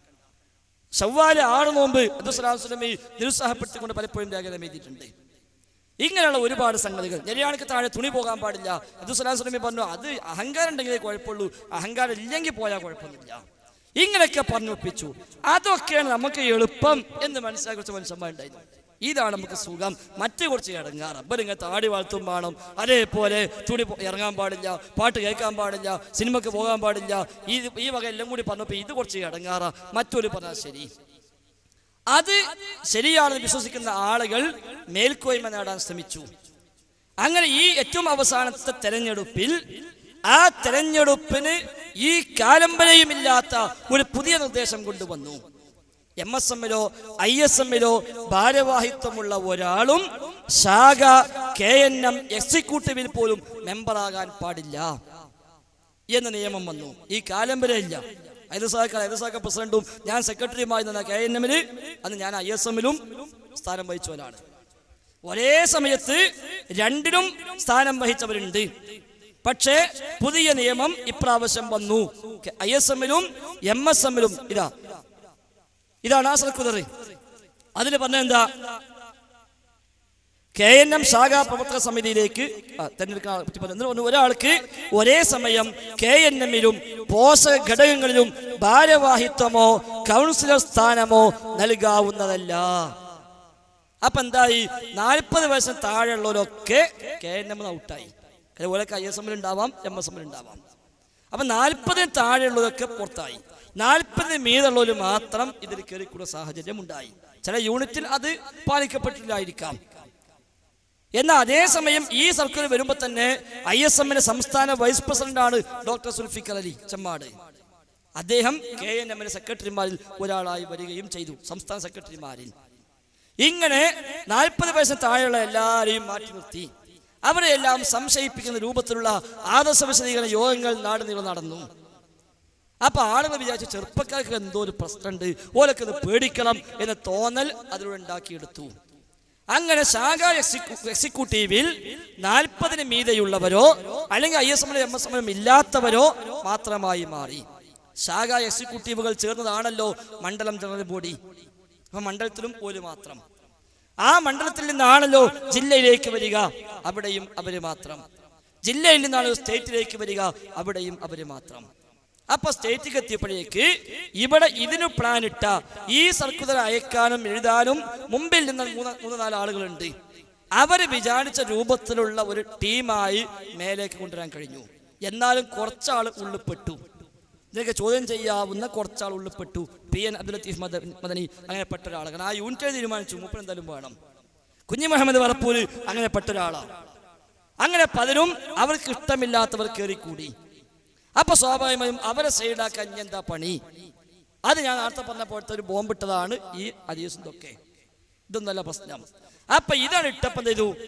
ചൊവ്വാല് ആറ് നോമ്പ് അബ്ദുസലാം സ്വലമി നിരുത്സാഹപ്പെടുത്തിക്കൊണ്ട് പലപ്പോഴും ലേഖനം എഴുതിയിട്ടുണ്ട് ഇങ്ങനെയുള്ള ഒരുപാട് സംഗതികൾ നെരിയാണിക്ക് താഴെ തുണി പോകാൻ പാടില്ല അബ്ദുസലാം സ്വലമി പറഞ്ഞു അത് അഹങ്കാരം ഉണ്ടെങ്കിലേ കുഴപ്പമുള്ളൂ അഹങ്കാരം ഇല്ലെങ്കിൽ പോയാൽ കുഴപ്പമൊന്നുമില്ല ഇങ്ങനെയൊക്കെ പറഞ്ഞൊപ്പിച്ചു അതൊക്കെയാണ് നമുക്ക് എളുപ്പം എന്ന് മനസ്സിലാക്കി കുറച്ച് മനുഷ്യന്മാരുണ്ടായിരുന്നു ഇതാണ് നമുക്ക് സുഖം മറ്റു കുറച്ച് ഇടങ്ങാറ് അബ്ബരിങ്ങനെ താടി വളർത്തും വേണം അതേപോലെ തുണി പോ- ഇറങ്ങാൻ പാടില്ല പാട്ട് കേൾക്കാൻ പാടില്ല സിനിമക്ക് പോകാൻ പാടില്ല ഈ ഈ വക എല്ലാം കൂടി പറഞ്ഞപ്പോൾ ഇത് കുറച്ച് ഇടങ്ങാറ മറ്റൊരു പറഞ്ഞാൽ ശരി അത് ശരിയാണെന്ന് വിശ്വസിക്കുന്ന ആളുകൾ മേൽക്കോയ്മ നേടാൻ ശ്രമിച്ചു അങ്ങനെ ഈ ഏറ്റവും അവസാനത്തെ തെരഞ്ഞെടുപ്പിൽ ആ തെരഞ്ഞെടുപ്പിന് ഈ കാലംബരയുമില്ലാത്ത ഒരു പുതിയ നിർദ്ദേശം കൊണ്ടുവന്നു എം എസ് എമ്മിലോ ഐ എസ് എമ്മിലോ ഭാരവാഹിത്വമുള്ള ഒരാളും ശാഖ കെ എൻ എം എക്സിക്യൂട്ടീവിൽ പോലും മെമ്പറാകാൻ പാടില്ല എന്ന നിയമം വന്നു ഈ കാലംബരയില്ല ഐദസാക്ക ഐദസാക്ക പ്രസിഡന്റും ഞാൻ സെക്രട്ടറിയുമായി നിന്ന കെ എൻ എമ്മില് അന്ന് ഞാൻ ഐ എസ് എമ്മിലും സ്ഥാനം വഹിച്ചവനാണ് ഒരേ സമയത്ത് രണ്ടിലും സ്ഥാനം വഹിച്ചവരുണ്ട് പക്ഷേ പുതിയ നിയമം ഇപ്രാവശ്യം വന്നു ഐ എസ് എമ്മിലും എം എസ് എമ്മിലും ഇതാ ഇതാണ് ആ സർക്കുലർ അതിൽ പറഞ്ഞ എന്താ കെ എൻ എം ശാഖാ പ്രവർത്തക സമിതിയിലേക്ക് ആ, തെരഞ്ഞെടുക്കാൻ പറ്റി പറഞ്ഞു. എന്നിട്ട് പറഞ്ഞു, ഒരാൾക്ക് ഒരേ സമയം കെ എൻ എമ്മിലും പോഷക ഘടകങ്ങളിലും ഭാരവാഹിത്വമോ കൗൺസിലർ സ്ഥാനമോ നൽകാവുന്നതല്ല അപ്പൊ എന്തായി നാൽപ്പത് വയസ്സിന് താഴെയുള്ളവരൊക്കെ കെ എൻ എം ഔട്ടായി അതുപോലെ ഐ എസ് എമ്മിൽ ഉണ്ടാവാം എം എസ് എമ്മിൽ ഉണ്ടാവാം അപ്പൊ നാൽപ്പതിന് താഴെയുള്ളതൊക്കെ പുറത്തായി നാൽപ്പതിന് മീതുള്ളവർ മാത്രം ഇതിൽ കയറിക്കൂടുന്ന സാഹചര്യം ഉണ്ടായി ചില യൂണിറ്റിൽ അത് പാലിക്കപ്പെട്ടില്ലായിരിക്കാം എന്നാൽ അതേസമയം ഈ സർക്കുലർ വരുമ്പോൾ തന്നെ ഐ എസ് എമ്മിന്റെ സംസ്ഥാന വൈസ് പ്രസിഡന്റാണ് ഡോക്ടർ സുൽഫിക്കർ അലി ചെമ്മാട് അദ്ദേഹം കെ എൻ എമ്മിന്റെ സെക്രട്ടറിമാരിൽ ഒരാളായി വരികയും ചെയ്തു സംസ്ഥാന സെക്രട്ടറിമാരിൽ ഇങ്ങനെ നാൽപ്പത് വയസ്സിന് താഴെയുള്ള എല്ലാവരെയും മാറ്റി നിർത്തി അവരെയെല്ലാം സംശയിപ്പിക്കുന്ന രൂപത്തിലുള്ള ആദർശ വിശദീകരണ യോഗങ്ങൾ നാട് നീളം നടന്നു അപ്പൊ ആളുകൾ വിചാരിച്ചു ചെറുപ്പക്കാർക്ക് എന്തോ ഒരു പ്രശ്നമുണ്ട് ഓലൊക്കെ ഒന്ന് പേടിക്കണം എന്ന തോന്നൽ അതിലൂടെ ഉണ്ടാക്കിയെടുത്തു അങ്ങനെ ശാഖ എക്സിക്യൂ- എക്സിക്യൂട്ടീവിൽ നാൽപ്പതിന് മീതെയുള്ളവരോ അല്ലെങ്കിൽ ഐ എസ് എമ്മിലും എം എസ് എമ്മിലും ഇല്ലാത്തവരോ മാത്രമായി മാറി ശാഖ എക്സിക്യൂട്ടീവുകൾ ചേർന്നതാണല്ലോ മണ്ഡലം ജനറൽ ബോഡി അപ്പൊ മണ്ഡലത്തിലും ഒരു മാത്രം ആ മണ്ഡലത്തിൽ നിന്നാണല്ലോ ജില്ലയിലേക്ക് വരിക അവിടെയും അവര് മാത്രം ജില്ലയിൽ നിന്നാണ് സ്റ്റേറ്റിലേക്ക് വരിക അവിടെയും അവര് മാത്രം അപ്പൊ സ്റ്റേറ്റിലേക്ക് എത്തിയപ്പോഴേക്ക് ഇവിടെ ഇതിന് പ്ലാൻ ഇട്ട ഈ സർക്കുലർ അയക്കാനും എഴുതാനും മുമ്പിൽ നിന്ന് മൂന്ന് മൂന്ന് നാല് ആളുകളുണ്ട് അവര് വിചാരിച്ച രൂപത്തിലുള്ള ഒരു ടീമായി മേലേക്ക് കൊണ്ടുവരാൻ കഴിഞ്ഞു എന്നാലും കുറച്ചാൾ ഉള്ളിപ്പെട്ടു ഇതിനൊക്കെ ചോദ്യം ചെയ്യാവുന്ന കുറച്ചാൾ ഉള്ളിപ്പെട്ടു പി എൻ അബ്ദുൽ ലത്തീഫ് മദ- മദനി അങ്ങനെ പെട്ട ഒരാളാണ് ആ യൂണിറ്റ് തീരുമാനിച്ചു മൂപ്പൻ എന്തായാലും വേണം കുഞ്ഞു മുഹമ്മദ് വറപ്പൂര് അങ്ങനെ പെട്ട ഒരാളാണ് അങ്ങനെ പലരും അവർക്ക് ഇഷ്ടമില്ലാത്തവർ കയറിക്കൂടി അപ്പൊ സ്വാഭാവികമായും അവരെ സൈഡാക്കാൻ ഇനി എന്താ പണി അത് ഞാൻ നേരത്തെ പറഞ്ഞ പോലത്തെ ഒരു ബോംബിട്ടതാണ് ഈ അദീസും ഇതൊക്കെ ഇതൊന്നല്ല പ്രശ്നം അപ്പൊ ഇതാണ് ഇട്ടപ്പം എന്ത് ചെയ്തു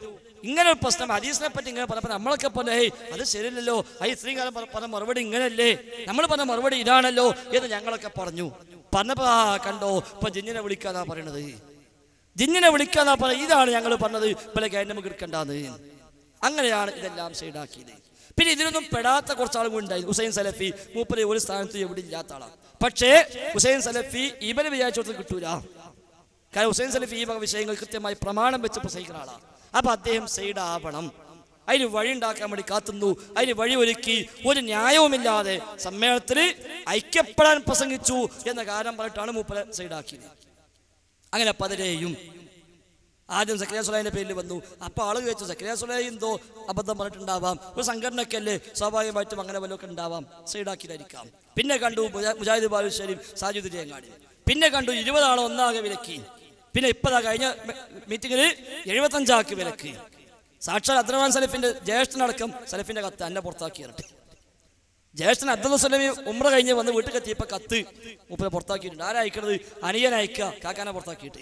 ഇങ്ങനെ ഒരു പ്രശ്നം ഹദീസിനെ പറ്റി ഇങ്ങനെ പറഞ്ഞപ്പോൾ നമ്മളൊക്കെ പറഞ്ഞ ഹേയ് അത് ശരിയല്ലല്ലോ അത് ഇത്രയും കാലം പറ- പറഞ്ഞ മറുപടി ഇങ്ങനെയല്ലേ നമ്മൾ പറഞ്ഞ മറുപടി ഇതാണല്ലോ എന്ന് ഞങ്ങളൊക്കെ പറഞ്ഞു പറഞ്ഞപ്പോ ആ കണ്ടോ ഇപ്പൊ ജിന്നിനെ വിളിക്കാന്നാ പറയണത് ജിന്നിനെ വിളിക്കാന്നാ പറഞ്ഞത് ഇതാണ് ഞങ്ങൾ പറഞ്ഞത് ഇപ്പലെ കാര്യം നമുക്ക് എടുക്കണ്ടാന്ന് അങ്ങനെയാണ് ഇതെല്ലാം സൈഡാക്കിയത് പിന്നെ ഇതിനൊന്നും പെടാത്ത കുറച്ച് ആളുകൾ ഉണ്ടായി ഹുസൈൻ സലഫി മൂപ്പര് ഒരു സ്ഥാനത്ത് എവിടെ ഇല്ലാത്ത ആളാണ് പക്ഷേ ഹുസൈൻ സലഫി ഇവരെ വിചാരിച്ചോട്ട് കിട്ടൂല കാരണം ഹുസൈൻ സലഫി ഈ വക വിഷയങ്ങൾ കൃത്യമായി പ്രമാണം വെച്ച് പ്രസംഗിക്കുന്ന ആളാണ് അപ്പൊ അദ്ദേഹം സൈഡ് ആവണം അതിന് വഴി ഉണ്ടാക്കാൻ വേണ്ടി കാത്തുന്നു അതിന് വഴി ഒരുക്കി ഒരു ന്യായവുമില്ലാതെ സമ്മേളനത്തിൽ ഐക്യപ്പെടാൻ പ്രസംഗിച്ചു എന്ന കാരണം പറഞ്ഞിട്ടാണ് മൂപ്പരെ സൈഡാക്കിയത് അങ്ങനെ പലരെയും ആദ്യം സക്രിയ സുലൈന്റെ പേരിൽ വന്നു അപ്പൊ ആള് ചോദിച്ചു സക്രിയ സുലൈ എന്തോ അബദ്ധം പറഞ്ഞിട്ടുണ്ടാവാം ഒരു സംഘടനയ്ക്കല്ലേ സ്വാഭാവികമായിട്ടും അങ്ങനെ വല്ലതൊക്കെ ഉണ്ടാവാം സൈഡാക്കിയതായിരിക്കാം പിന്നെ കണ്ടു മുജാ- മുജാഹിദ് ബാലുശ്ശേരി സാജുദ് രേങ്ങാടി പിന്നെ കണ്ടു ഇരുപതാളെ ഒന്നാകെ വിലക്കി പിന്നെ ഇപ്പതാ കഴിഞ്ഞ മീറ്റിംഗിൽ എഴുപത്തഞ്ചാക്ക് വിലക്ക് സാക്ഷാൽ അബ്ദുറഹ്മാൻ സലഫിന്റെ ജ്യേഷ്ഠനടക്കം സലഫിന്റെ കത്ത് എന്നെ പുറത്താക്കി ഇരട്ടി ജ്യേഷ്ഠൻ അബ്ദുൽ സ്വലമി ഉമ്ര കഴിഞ്ഞ് വന്ന് വീട്ടിൽ എത്തിയപ്പോ കത്ത് മൂപ്പരെ പുറത്താക്കിയിട്ടുണ്ട് ആരാ അയക്കണത് അനിയൻ അയക്കുക കാക്കാനെ പുറത്താക്കിയിട്ട്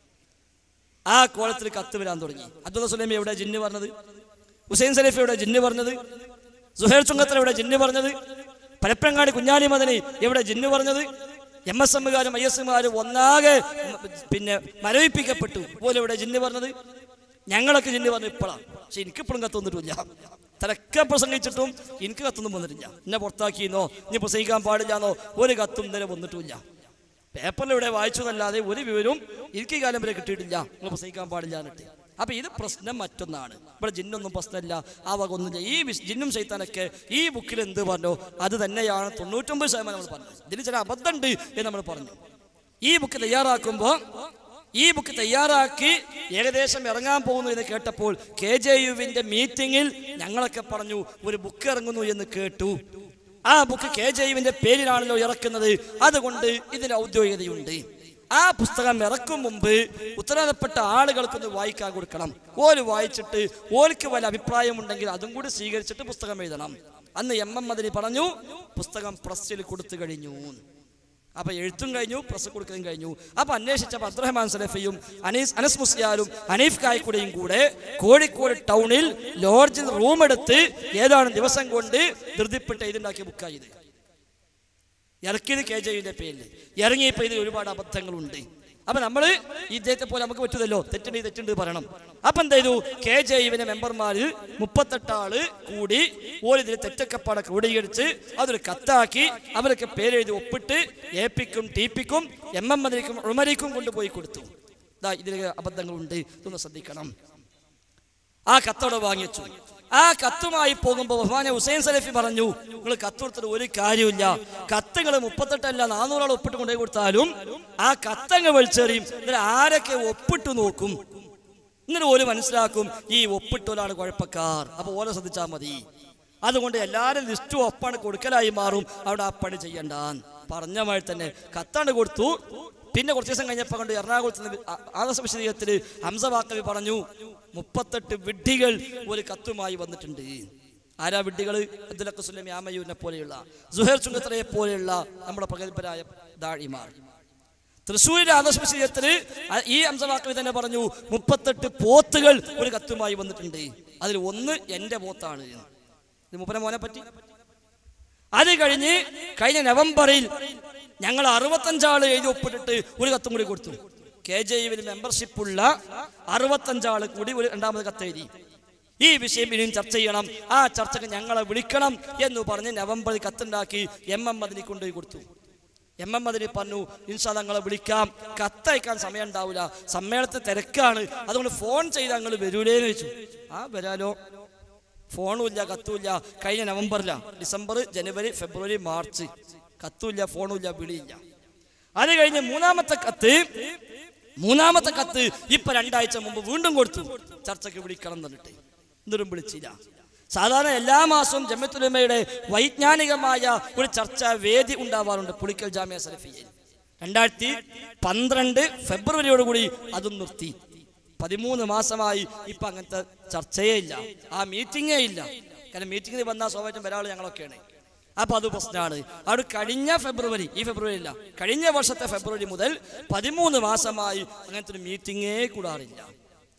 ആ കോലത്തിൽ കത്ത് വരാൻ തുടങ്ങി അബ്ദുൽ സുലൈമി എവിടെ ജിന്ന് പറഞ്ഞത് ഹുസൈൻ സലീഫ് എവിടെ ജിന്ന് പറഞ്ഞത് സുഹേർ ചുങ്കത്തർ എവിടെ ജിന്ന് പറഞ്ഞത് പരപ്പരങ്ങാടി കുഞ്ഞാലി മദനി എവിടെ ജിന്ന് പറഞ്ഞത് എം എസ് എമ്മുകാരും ഐ എസ് എമ്മുകാരും ഒന്നാകെ ഉം, പിന്നെ മരവിപ്പിക്കപ്പെട്ടു പോലെ ഇവിടെ ജിന്ന് പറഞ്ഞത് ഞങ്ങളൊക്കെ ജിന്ന് പറഞ്ഞു ഇപ്പോഴാണ് പക്ഷെ എനിക്കിപ്പോഴും കത്ത് വന്നിട്ടില്ല തലക്കെ പ്രസംഗിച്ചിട്ടും എനിക്ക് കത്തൊന്നും വന്നിട്ടില്ല എന്നെ പുറത്താക്കിയെന്നോ ഇനി പ്രസംഗിക്കാൻ പാടില്ലാന്നോ ഒരു കത്തും ഇന്നലെ വന്നിട്ടുമില്ല പേപ്പറിൽ ഇവിടെ വായിച്ചതല്ലാതെ ഒരു വിവരവും എനിക്ക് ഈ കാലം വരെ കിട്ടിയിട്ടില്ല നിങ്ങൾ പ്രസംഗിക്കാൻ പാടില്ല എന്നിട്ട് അപ്പൊ ഇത് പ്രശ്നം മറ്റൊന്നാണ് ഇവിടെ ജിന്നൊന്നും പ്രശ്നമില്ല ആ വക ഒന്നുമില്ല ഈ വിശ്- ജിന്നും ചെയ്താനൊക്കെ ഈ ബുക്കിൽ എന്ത് പറഞ്ഞോ അത് തന്നെയാണ് തൊണ്ണൂറ്റൊമ്പത് ശതമാനം നമ്മൾ പറഞ്ഞത് ഇതിന് ചില അബദ്ധമുണ്ട് എന്ന് നമ്മൾ പറഞ്ഞു ഈ ബുക്ക് തയ്യാറാക്കുമ്പോൾ ഈ ബുക്ക് തയ്യാറാക്കി ഏകദേശം ഇറങ്ങാൻ പോകുന്നു എന്ന് കേട്ടപ്പോൾ കെ ജെ യുവിന്റെ മീറ്റിംഗിൽ ഞങ്ങളൊക്കെ പറഞ്ഞു ഒരു ബുക്ക് ഇറങ്ങുന്നു എന്ന് കേട്ടു ആ ബുക്ക് കെ ജെ യുവിന്റെ പേരിലാണല്ലോ ഇറക്കുന്നത് അതുകൊണ്ട് ഇതിന് ഔദ്യോഗികതയുണ്ട് ആ പുസ്തകം ഇറക്കും മുമ്പ് ഉത്തരവാദപ്പെട്ട ആളുകൾക്കൊന്ന് വായിക്കാൻ കൊടുക്കണം ഓല് വായിച്ചിട്ട് ഓൽക്ക് വല്ല അഭിപ്രായമുണ്ടെങ്കിൽ അതും കൂടി സ്വീകരിച്ചിട്ട് പുസ്തകം എഴുതണം അന്ന് എം എം മദിനി പറഞ്ഞു പുസ്തകം പ്രസ്സിൽ കൊടുത്തു കഴിഞ്ഞു അപ്പൊ എഴുത്തും കഴിഞ്ഞു പ്രസ് കൊടുക്കുകയും കഴിഞ്ഞു അപ്പൊ അന്വേഷിച്ചപ്പോൾ അബ്ദുറഹ്മാൻ സലഫിയും അനീസ് അനസ് മുസ്ലിയാരും അനീഫ് കായ്ക്കുടയും കൂടെ കോഴിക്കോട് ടൗണിൽ ലോഡ്ജിൽ റൂം എടുത്ത് ഏതാനും ദിവസം കൊണ്ട് ധൃതിപ്പെട്ട് എഴുതുണ്ടാക്കിയ ബുക്കായി ഇത് ഇറക്കിയത് കെ ജെയുടെ പേരിൽ ഇറങ്ങിയപ്പോൾ ഇതിൽ ഒരുപാട് അബദ്ധങ്ങളുണ്ട് അപ്പൊ നമ്മൾ ഈ ഇദ്ദേഹത്തെ പോലെ നമുക്ക് പറ്റുമല്ലോ തെറ്റുണ്ട് തെറ്റുണ്ട് പറയണം അപ്പൊ എന്ത് ചെയ്തു കെ ജെ യുവിന്റെ മെമ്പർമാര് മുപ്പത്തെട്ട് ആള് കൂടി ഓരിതിൽ തെറ്റക്കപ്പാടെ ക്രോഡീകരിച്ച് അതൊരു കത്താക്കി അവരൊക്കെ പേരെഴുതി ഒപ്പിട്ട് എ പിക്കും ടി പിക്കും എം എം മദിക്കും ഉമരിക്കും കൊണ്ടുപോയി കൊടുത്തു ഇതാ ഇതിൽ അബദ്ധങ്ങളുണ്ട് ഇതൊന്ന് ശ്രദ്ധിക്കണം ആ കത്തോടെ വാങ്ങിച്ചു ആ കത്തുമായി പോകുമ്പോൾ ബഹുമാന ഹുസൈൻ സലഫി പറഞ്ഞു നിങ്ങൾ കത്ത് കൊടുത്തിട്ട് ഒരു കാര്യമില്ല കത്തുകൾ മുപ്പത്തെട്ടല്ല നാനൂറാൾ ഒപ്പിട്ട് കൊണ്ടുപോയി കൊടുത്താലും ആ കത്തങ്ങ് വലിച്ചെറിയും എന്നിട്ട് ആരൊക്കെ ഒപ്പിട്ട് നോക്കും എന്നിട്ട് ഓര് മനസ്സിലാക്കും ഈ ഒപ്പിട്ടോലാണ് കുഴപ്പക്കാർ അപ്പൊ ഓലെ ശ്രദ്ധിച്ചാൽ മതി അതുകൊണ്ട് എല്ലാവരും ലിസ്റ്റും ഒപ്പാണ് കൊടുക്കലായി മാറും അവിടെ ആ പണി ചെയ്യണ്ടാൻ പറഞ്ഞ മാതിരി തന്നെ കത്താണ് കൊടുത്തു പിന്നെ കുറച്ച് ദിവസം കഴിഞ്ഞപ്പോൾ കൊണ്ട് എറണാകുളത്ത് നിന്ന് ആ- ആദർശ വിശദീകരണത്തിൽ ഹംസ വാക്കവി പറഞ്ഞു മുപ്പത്തെട്ട് വിഡ്ഢികൾ ഒരു കത്തുമായി വന്നിട്ടുണ്ട് ആരാ വിഡ്ഢികൾ അബ്ദുലക്ക സുല്ലം യാമയൂരിനെ പോലെയുള്ള സുഹേർ ചുങ്കത്തറയെ പോലെയുള്ള നമ്മുടെ പ്രഗത്ഭരായ ദാഴിമാർ തൃശ്ശൂരിലെ ആദർശത്തിന് ഈ അംശവാക്കവി തന്നെ പറഞ്ഞു മുപ്പത്തെട്ട് പോത്തുകൾ ഒരു കത്തുമായി വന്നിട്ടുണ്ട് അതിൽ ഒന്ന് എന്റെ പോത്താണ് ഇത് മുപ്പന മോനെ പറ്റി അത് കഴിഞ്ഞ് കഴിഞ്ഞ നവംബറിൽ ഞങ്ങൾ അറുപത്തഞ്ചാള് എഴുതി ഒപ്പിട്ടിട്ട് ഒരു കത്തും കൂടി കൊടുത്തു കെ ജെ യുവിൽ മെമ്പർഷിപ്പ് ഉള്ള അറുപത്തഞ്ചാള് കൂടി ഒരു രണ്ടാമത് കത്ത് എഴുതി ഈ വിഷയം ഇനിയും ചർച്ച ചെയ്യണം ആ ചർച്ചക്ക് ഞങ്ങളെ വിളിക്കണം എന്ന് പറഞ്ഞ് നവംബറിൽ കത്തുണ്ടാക്കി എം എം മദിനി കൊണ്ടുപോയി കൊടുത്തു എം എം മദിനി പറഞ്ഞു ഇൻഷാ ഞങ്ങളെ വിളിക്കാം കത്തയക്കാൻ സമയം ഉണ്ടാവില്ല സമ്മേളനത്തിൽ തിരക്കാണ് അതുകൊണ്ട് ഫോൺ ചെയ്ത് ഞങ്ങൾ വരൂലേന്ന് ചോദിച്ചു ആ വരാലോ ഫോണും ഇല്ല കത്തുമില്ല കഴിഞ്ഞ നവംബറിലാണ് ഡിസംബർ ജനുവരി ഫെബ്രുവരി മാർച്ച് കത്തുമില്ല ഫോണും ഇല്ല വിളിയില്ല അത് കഴിഞ്ഞ് മൂന്നാമത്തെ കത്ത് മൂന്നാമത്തെ കത്ത് ഇപ്പൊ രണ്ടാഴ്ച മുമ്പ് വീണ്ടും കൊടുത്തു ചർച്ചയ്ക്ക് വിളിക്കണം എന്ന് പറഞ്ഞിട്ട് എന്നിട്ടും വിളിച്ചില്ല സാധാരണ എല്ലാ മാസവും ജമ്മത്തുലമയുടെ വൈജ്ഞാനികമായ ഒരു ചർച്ചാ വേദി ഉണ്ടാവാറുണ്ട് പുളിക്കൽ ജാമ്യ സലഫിയയിൽ രണ്ടായിരത്തി പന്ത്രണ്ട് ഫെബ്രുവരിയോടുകൂടി അതും നിർത്തി പതിമൂന്ന് മാസമായി ഇപ്പൊ അങ്ങനത്തെ ചർച്ചയേ ഇല്ല ആ മീറ്റിംഗേ ഇല്ല കാരണം മീറ്റിംഗിൽ വന്നാൽ സ്വാഭാവികം ഒരാൾ ഞങ്ങളൊക്കെയാണ് അപ്പൊ അത് പ്രശ്നമാണ് അവിടെ കഴിഞ്ഞ ഫെബ്രുവരി ഈ ഫെബ്രുവരി ഇല്ല കഴിഞ്ഞ വർഷത്തെ ഫെബ്രുവരി മുതൽ പതിമൂന്ന് മാസമായി അങ്ങനത്തെ ഒരു മീറ്റിംഗേ കൂടാറില്ല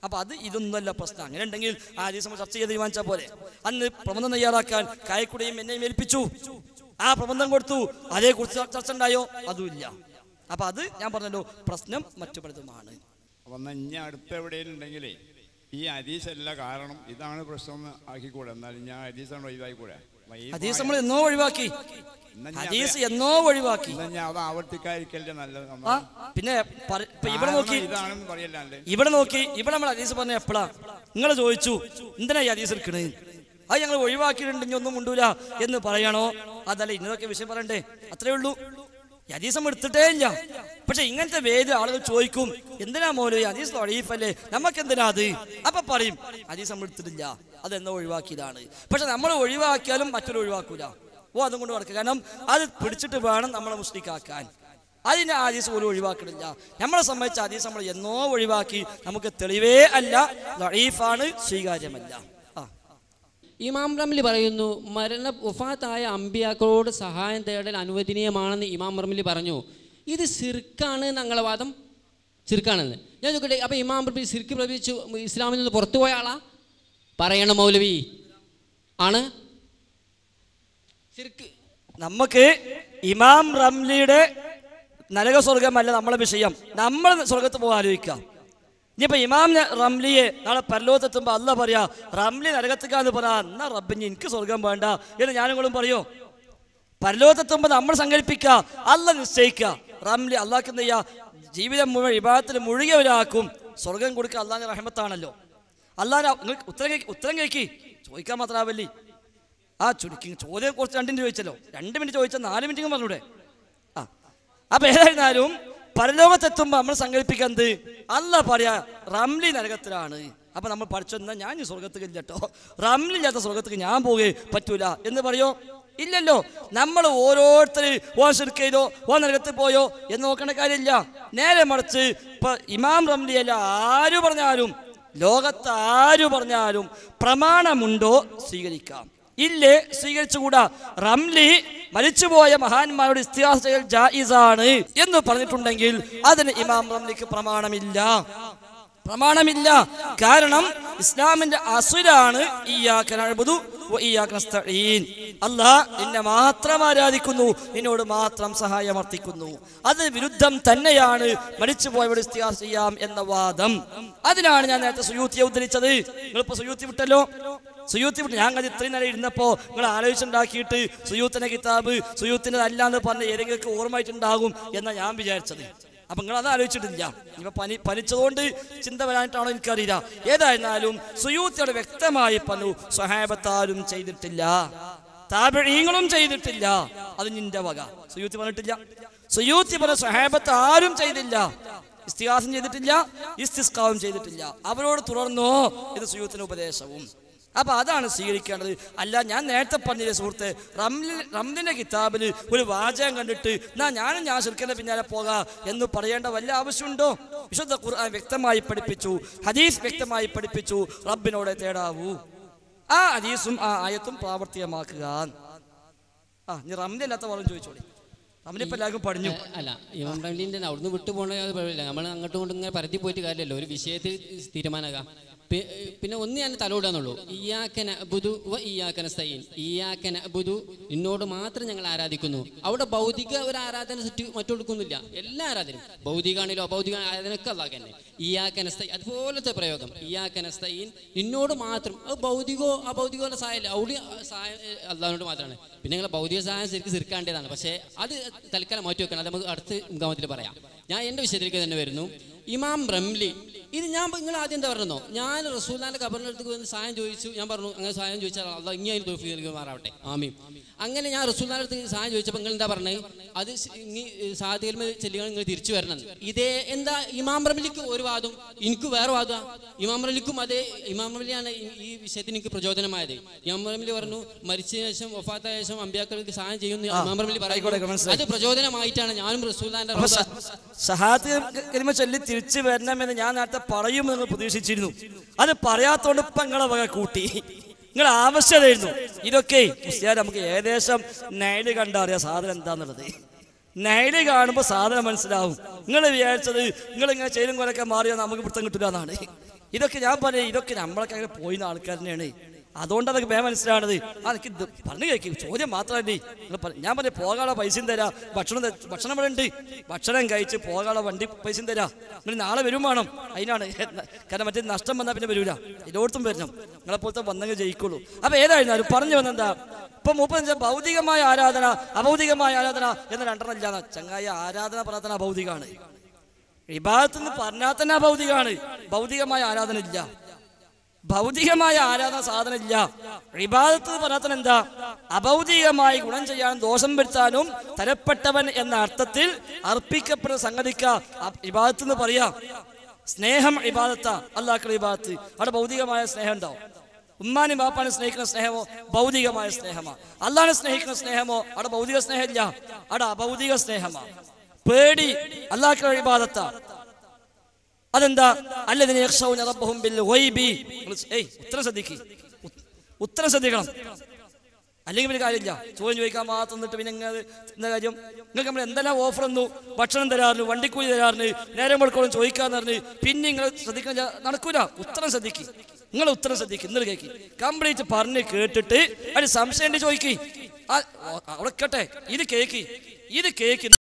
അപ്പൊ അത് ഇതൊന്നുമല്ല പ്രശ്നം അങ്ങനെ ഉണ്ടെങ്കിൽ ആ ദിവസം നമ്മൾ ചർച്ച ചെയ്ത് തീരുമാനിച്ചാൽ പോലെ അന്ന് പ്രബന്ധം തയ്യാറാക്കാൻ കായക്കുടിയും എന്നെയും ഏൽപ്പിച്ചു ആ പ്രബന്ധം കൊടുത്തു അതേക്കുറിച്ച് ചർച്ച ഉണ്ടായോ അതുമില്ല അപ്പൊ അത് ഞാൻ പറഞ്ഞല്ലോ പ്രശ്നം മറ്റു പലതുമാണ് അപ്പൊ എന്നാ ഇനി അടുത്ത എവിടെയെങ്കിലും ഉണ്ടെങ്കിലേ ഈ ഹദീസ് അല്ല കാരണം ഇതാണ് പ്രശ്നം എന്ന് ആക്കിക്കൂടെ എന്നാൽ ഞാൻ ഹദീസാണ് ഒഴിവാക്കിക്കൂടെ വൈഫായ- ഹദീസ് നമ്മൾ എന്നോ ഒഴിവാക്കി എന്നാ ഞാൻ ഹദീസ് അത് എന്നോ ഒഴിവാക്കി എന്നാ ഞാൻ അത് ആവർത്തിക്കാതിരിക്കല്ലേ നല്ലത് ആ നമ്മൾ. പിന്നെ പറ- ഇപ്പൊ ഇവിടെ കാരണം നോക്കി ഇതാണെന്ന് പറയല്ലാണ്ട് ഇവിടെ നോക്കി ഇവിടെ നമ്മൾ ഹദീസ് പറഞ്ഞ എപ്പോഴാ നിങ്ങൾ ചോദിച്ചു എന്തിനാ ഈ ഹദീസ് എടുക്കണേ അത് ഞങ്ങൾ ഒഴിവാക്കിയിട്ടുണ്ടെങ്കിൽ ഒന്നും മുണ്ടൂല എന്ന് പറയണോ അതല്ല ഇന്നതൊക്കെ വിഷയം പറയണ്ടേ അത്രേ ഉള്ളൂ ഈ ഹദീസ് നമ്മൾ എടുത്തിട്ടേ ഇല്ല പക്ഷെ ഇങ്ങനത്തെ വേദ ആളുകൾ ചോദിക്കും എന്തിനാ മോല് ഹദീസ് ഒഴീഫല്ലേ നമുക്ക് എന്തിനാ അത് അപ്പൊ പറയും ഹദീസ് നമ്മൾ എടുത്തിട്ടില്ല അതെന്നോ ഒഴിവാക്കിയതാണ് പക്ഷെ നമ്മൾ ഒഴിവാക്കിയാലും മറ്റൊരു ഒഴിവാക്കൂല ഓ അതും കൊണ്ട് നടക്കുക കാരണം അത് പിടിച്ചിട്ട് വേണം നമ്മളെ മുസ്ലിക്കാക്കാൻ അതിനെ ആദീസ് പോലും ഒഴിവാക്കണില്ല നമ്മളെ സംബന്ധിച്ച ആദീസ് നമ്മൾ എന്നോ ഒഴിവാക്കി നമുക്ക് തെളിവേ അല്ല ലഈഫാണ് സ്വീകാര്യമല്ല ആ ഇമാം റംലി പറയുന്നു മരണ ഉഫാത്തായ അമ്പിയാക്കളോട് സഹായം തേടൽ അനുവദനീയമാണെന്ന് ഇമാം റംലി പറഞ്ഞു ഇത് സിർക്കാണ് ഞങ്ങളെ വാദം സിർക്കാണെന്ന് ഞാൻ ചോദിക്കട്ടെ അപ്പോൾ ഇമാം റംലി സിർക്ക് പ്രവേശിച്ചു ഇസ്ലാമിൽ നിന്ന് പുറത്തു പോയ ആളാ പറയണം മൗലവി ആണ് സിർക്ക് നമുക്ക് ഇമാം റംലിയുടെ നരക സ്വർഗമല്ല നമ്മളെ വിഷയം നമ്മൾ സ്വർഗത്ത് പോകാൻ ആലോചിക്കാം ഇനിയിപ്പോ ഇമാം ന- റംലിയെ നാളെ പരലോകത്തെത്തുമ്പോ അല്ല പറയാ റംലി നരകത്തേക്കാന്ന് പറയാ എന്നാ റബ്ബിന് എനിക്ക് സ്വർഗം വേണ്ട എന്ന് ഞാനിങ്ങളും പറയോ പരലോകത്തെത്തുമ്പോ നമ്മൾ സങ്കല്പിക്കുക അല്ല നിശ്ചയിക്കുക റംലി അള്ളാഹ് എന്ത് ചെയ്യാ ജീവിതം മുഴുവൻ വിഭാഗത്തിൽ മുഴുകിയവരാക്കും സ്വർഗം കൊടുക്കുക അള്ളാഹിന്റെ റഹമത്താണല്ലോ അള്ളാഹ് നിങ്ങൾക്ക് ഉത്തരം കേക്ക് ഉത്തരം കേക്ക് ചോദിക്കാൻ മാത്രമാവല്ലേ ആ ചുരുക്കി ചോദ്യം കുറച്ച് രണ്ട് മിനിറ്റ് ചോദിച്ചല്ലോ രണ്ട് മിനിറ്റ് ചോദിച്ചാൽ നാല് മിനിറ്റ് പറഞ്ഞൂടെ ആ അപ്പൊ ഏതായിരുന്നാലും പരലോകത്തെത്തുമ്പോൾ നമ്മൾ സങ്കല്പിക്കുന്നത് അല്ല പറയാ റംലി നരകത്തിലാണ് അപ്പൊ നമ്മൾ പഠിച്ചെന്നാ ഞാൻ ഈ സ്വർഗത്തേക്ക് ഇല്ല കേട്ടോ റംലി ഇല്ലാത്ത സ്വർഗത്തേക്ക് ഞാൻ പോകെ പറ്റൂല എന്ന് പറയോ ഇല്ലല്ലോ നമ്മൾ ഓരോരുത്തർ ഓ ശിർക്ക് ചെയ്തോ ഓ നരകത്തിൽ പോയോ എന്ന് നോക്കേണ്ട കാര്യമില്ല നേരെ മറിച്ച് ഇപ്പൊ ഇമാം റംലി അല്ല ആര് പറഞ്ഞാലും ലോകത്ത് ആര് പറഞ്ഞാലും പ്രമാണമുണ്ടോ സ്വീകരിക്കാം ഇല്ലേ സ്വീകരിച്ചുകൂടാ റംലി മരിച്ചുപോയ മഹാന്മാരുടെ ഇസ്തിഹാസ ചെയ്യൽ ജായിസാണ് എന്ന് പറഞ്ഞിട്ടുണ്ടെങ്കിൽ അതിന് ഇമാം റംലിക്ക് പ്രമാണമില്ല പ്രമാണമില്ല കാരണം ഇസ്ലാമിന്റെ അസുരാണ് അല്ലാഹ് നിന്നെ മാത്രം ആരാധിക്കുന്നു നിന്നോട് മാത്രം സഹായമർത്ഥിക്കുന്നു അത് വിരുദ്ധം തന്നെയാണ് മരിച്ചുപോയവരുടെ ഇസ്തിഹാസ ചെയ്യാം എന്ന വാദം അതിനാണ് ഞാൻ നേരത്തെ സുയൂത്തിയെ ഉദ്ധരിച്ചത് നിങ്ങളിപ്പോ സുയൂത്തി വിട്ടല്ലോ സുയൂത്തി വിട്ട് ഞാൻ അത് ഇത്രയും നേരം ഇരുന്നപ്പോ നിങ്ങൾ ആലോചിച്ചുണ്ടാക്കിയിട്ട് സുയൂത്തിന്റെ കിതാബ് സുയൂത്തിന്റെ അല്ലാന്ന് പറഞ്ഞ ഏതെങ്കിലും ഓർമ്മയായിട്ടുണ്ടാകും എന്നാ ഞാൻ വിചാരിച്ചത് അപ്പൊ നിങ്ങൾ അത് ആലോചിച്ചിട്ടില്ല ഇപ്പൊ പനി പനിച്ചതുകൊണ്ട് ചിന്ത വരാനായിട്ടാണോ എനിക്കറിയില്ല ഏതായിരുന്നാലും സുയൂത്തിയോട് വ്യക്തമായി പറഞ്ഞു സ്വഹാബത്താരും ചെയ്തിട്ടില്ല താപഴീങ്ങളും ചെയ്തിട്ടില്ല അത് നിന്റെ വക സുയൂത്തി പറഞ്ഞിട്ടില്ല സുയൂത്തി പറഞ്ഞ സ്വഹാബത്ത് ആരും ചെയ്തില്ല ഇസ്തിഹാസം ചെയ്തിട്ടില്ല ഇസ്തിസ്കാവും ചെയ്തിട്ടില്ല അവരോട് തുടർന്നോ ഇത് സുയൂത്തിന്റെ ഉപദേശവും അപ്പൊ അതാണ് സ്വീകരിക്കേണ്ടത് അല്ല ഞാൻ നേരത്തെ പറഞ്ഞില്ലേ സുഹൃത്തെ റംലി റംലിന്റെ കിതാബിൽ ഒരു വാചകം കണ്ടിട്ട് എന്നാ ഞാനും ഞാൻ ശിർക്കന്റെ പിന്നാലെ പോകാ എന്ന് പറയേണ്ട വല്ല ആവശ്യമുണ്ടോ വിശുദ്ധ ഖുർആൻ വ്യക്തമായി പഠിപ്പിച്ചു ഹദീസ് വ്യക്തമായി പഠിപ്പിച്ചു റബ്ബിനോടെ തേടാവൂ ആ ഹദീസും ആ ആയത്തും പ്രാവർത്തികമാക്കുക ആ നീ റംലി അല്ലാത്ത പറഞ്ഞു ചോദിച്ചോളി റംലി ഇപ്പൊ എല്ലാവർക്കും പഠിഞ്ഞു അല്ല ഇമാം റംലിൻ്റെ അവിടുന്ന് വിട്ടു പോകണ അത് കുഴപ്പമില്ല നമ്മൾ അങ്ങോട്ടും ഇങ്ങോട്ടും ഇങ്ങനെ പരത്തി പോയിട്ട് കാര്യമല്ലോ ഒരു വിഷയത്തിൽ തീരുമാനമാകാം പി- പിന്നെ ഒന്ന് ഞാൻ തലോടാന്നുള്ളൂ ഇയാക്കന ബുധു വ ഇയാക്കന സൈൻ ഇയാക്കന ബുധു നിന്നോട് മാത്രം ഞങ്ങൾ ആരാധിക്കുന്നു അവിടെ ഭൗതിക ഒരു ആരാധന ചുറ്റി മറ്റൊടുക്കുന്നില്ല എല്ലാ ആരാധനയും ഭൗതികാണെങ്കിലോ അഭൗതിക ആരാധനയൊക്കെ അല്ലാതെ തന്നെ ഇയാക്കന സൈൻ അതുപോലത്തെ പ്രയോഗം ഇയാക്കന സൈൻ നിന്നോട് മാത്രം അത് ഭൗതികോ അഭൗതികോ ഉള്ള സഹായം അവിടെ സഹായം അള്ളാഹിനോട് മാത്രമാണ് പിന്നെ നിങ്ങൾ ഭൗതിക സഹായം ശരിക്കും സിർക്കാണ്ടതാണ് പക്ഷേ അത് തൽക്കാലം മാറ്റി വെക്കണം അത് നമുക്ക് അടുത്ത മുഖാമത്തിൽ പറയാം ഞാൻ എൻ്റെ വിഷയത്തിലേക്ക് തന്നെ വരുന്നു ഇമാം റംലി ഇത് ഞാൻ നിങ്ങൾ ആദ്യം എന്താ പറഞ്ഞോ ഞാൻ റസൂല്ലാന്റെ കബറിൻ്റെ അടുത്ത് വന്ന് സഹായം ചോദിച്ചു ഞാൻ പറഞ്ഞു അങ്ങനെ സഹായം ചോദിച്ചാൽ അള്ളാഹ് ഇങ്ങനെ അതിന് തോഫി നൽകുമാറാവട്ടെ ആമീൻ അങ്ങനെ ഞാൻ റസൂല്ലാന്റെ അടുത്ത് സഹായം ചോദിച്ചപ്പോൾ നിങ്ങൾ എന്താ പറഞ്ഞത് അത് ഇനി സാധ്യതയിൽ ചെല്ലുക നിങ്ങൾ തിരിച്ചു വരണം എന്ന്. ഇതേ എന്താ ഇമാം റംലിക്ക് ഒരു വാദം എനിക്ക് വേറെ വാദം ഇമാം റംലിക്കും അതേ ഇമാം റംലിയാണ് ഈ- ഈ വിഷയത്തിന് എനിക്ക് പ്രചോദനമായത് ഇമാം റംലി പറഞ്ഞു മരിച്ചതിന് ശേഷം വഫാത്തായ ശേഷം അമ്പ്യാക്കൾക്ക് സഹായം ചെയ്യുന്നു ഇമാം റംലി ആയിക്കോട്ടെ, പറഞ്ഞു മനസ്സിലായി. അത് പ്രചോദനമായിട്ടാണ് ഞാനും റസൂല്ലാന്റെ അപ്പൊ റൗദ- ഷഹാദ് കരിമ ചൊല്ലി തിരിച്ചു വരണമെന്ന് ഞാൻ നേരത്തെ പറയുമെന്ന് നിങ്ങൾ പ്രതീക്ഷിച്ചിരുന്നു അത് പറയാത്തോണ്ട് ഇപ്പൊ നിങ്ങളെ വക കൂട്ടി നിങ്ങൾ ആവശ്യമായിരുന്നു ഇതൊക്കെ മുസ്ലിയാർ നമുക്ക് ഏകദേശം നൈല് കണ്ടറിയാം സാധനം എന്താന്നുള്ളത് നൈല് കാണുമ്പോൾ സാധനം മനസ്സിലാവും നിങ്ങൾ വിചാരിച്ചത് നിങ്ങൾ ഇങ്ങനെ ചെയ്തും കൊലൊക്കെ മാറിയാൽ നമുക്ക് പിടുത്തം കിട്ടില്ല എന്നാണ് ഇതൊക്കെ ഞാൻ പറയും ഇതൊക്കെ നമ്മളൊക്കെ അങ്ങനെ പോയിന്ന ആൾക്കാർ തന്നെയാണ് അതുകൊണ്ട് അതൊക്കെ വേഗം മനസ്സിലാണത് ആ എനിക്ക് ഇത് പറഞ്ഞു കേൾക്കും ചോദ്യം മാത്രമല്ലേ നിങ്ങൾ പറ- ഞാൻ പറഞ്ഞു പോകാനുള്ള പൈസയും തരാം ഭക്ഷണം ത- ഭക്ഷണം ഇവിടെ ഉണ്ട് ഭക്ഷണം കഴിച്ച് പോകാനുള്ള വണ്ടി പൈസയും തരാം നിങ്ങൾ നാളെ വരും വേണം അതിനാണ് കാരണം മറ്റേ നഷ്ടം വന്നാൽ പിന്നെ വരൂല എല്ലായിടത്തും വരണം നിങ്ങളെ പോലത്തെ വന്നെങ്കിൽ ജയിക്കുള്ളൂ അപ്പൊ ഏതായിരുന്നാലും പറഞ്ഞു വന്നെന്താ ഇപ്പൊ മുപ്പത്തഞ്ച് ഭൗതികമായ ആരാധന അഭൗതികമായ ആരാധന എന്ന രണ്ടെണ്ണം ഇല്ലാന്ന ചങ്ങായ ആരാധന പ്രാർത്ഥന അഭൗതികമാണ് വിഭാഗത്ത് നിന്ന് പറഞ്ഞാൽ തന്നെ അഭൗതികമാണ് ഭൗതികമായ ആരാധന ഇല്ല ഭൗതികമായ ആരാധന സാധനം ഇല്ല വിവാദത്ത് പറഞ്ഞാൽ എന്താ അഭൗതികമായി ഗുണം ചെയ്യാനും ദോഷം വരുത്താനും തരപ്പെട്ടവൻ എന്ന അർത്ഥത്തിൽ അർപ്പിക്കപ്പെടുന്ന സംഗതിക്ക വിവാദത്ത് എന്ന് പറയാ സ്നേഹം ഇബാദത്ത അല്ലാക്കളുടെ ഇബാദത്ത് അവിടെ ഭൗതികമായ സ്നേഹം ഉണ്ടാവും ഉമ്മാനും ബാപ്പാനെ സ്നേഹിക്കുന്ന സ്നേഹമോ ഭൗതികമായ സ്നേഹമാ അല്ലാനെ സ്നേഹിക്കുന്ന സ്നേഹമോ അവിടെ ഭൗതിക സ്നേഹമില്ല അവിടെ അഭൗതിക സ്നേഹമാ പേടി അല്ലാക്കളുടെ ഇബാദത്താ അതെന്താ അല്ലതിനെ യഖ്ശൗന റബ്ബഹും ബിൽ ഗൈബി നിങ്ങൾ സ്- ഏയ് ഉത്തരം ശ്രദ്ധിക്ക് ഉ- ഉത്തരം ശ്രദ്ധിക്കണം അല്ലെങ്കിൽ പിന്നെ കാര്യമില്ല ചോദ്യം ചോദിക്കാൻ മാത്രം നിന്നിട്ട് പിന്നെ ഇങ്ങനെ എന്താ കാര്യം നിങ്ങൾക്ക് നമ്മൾ എന്തെല്ലാം ഓഫർ തന്നു ഭക്ഷണം തരാറുണ്ട് വണ്ടിക്കൂലി തരാറുണ്ട് നേരം വെളുക്കോളം ചോദിക്കാന്ന് പറഞ്ഞ് പിന്നെ നിങ്ങൾ ശ്രദ്ധിക്കാൻ ചെ- നടക്കൂല ഉത്തരം ശ്രദ്ധിക്ക് നിങ്ങൾ ഉത്തരം ശ്രദ്ധിക്ക് ഇന്നലെ കേക്ക് കംപ്ലീറ്റ് പറഞ്ഞ് കേട്ടിട്ട് അതിന് സംശയം ഉണ്ട് ചോദിക്ക് ആ, ഓ, അവിടെ കേട്ടെ ഇത് കേക്ക് ഇത് കേക്ക്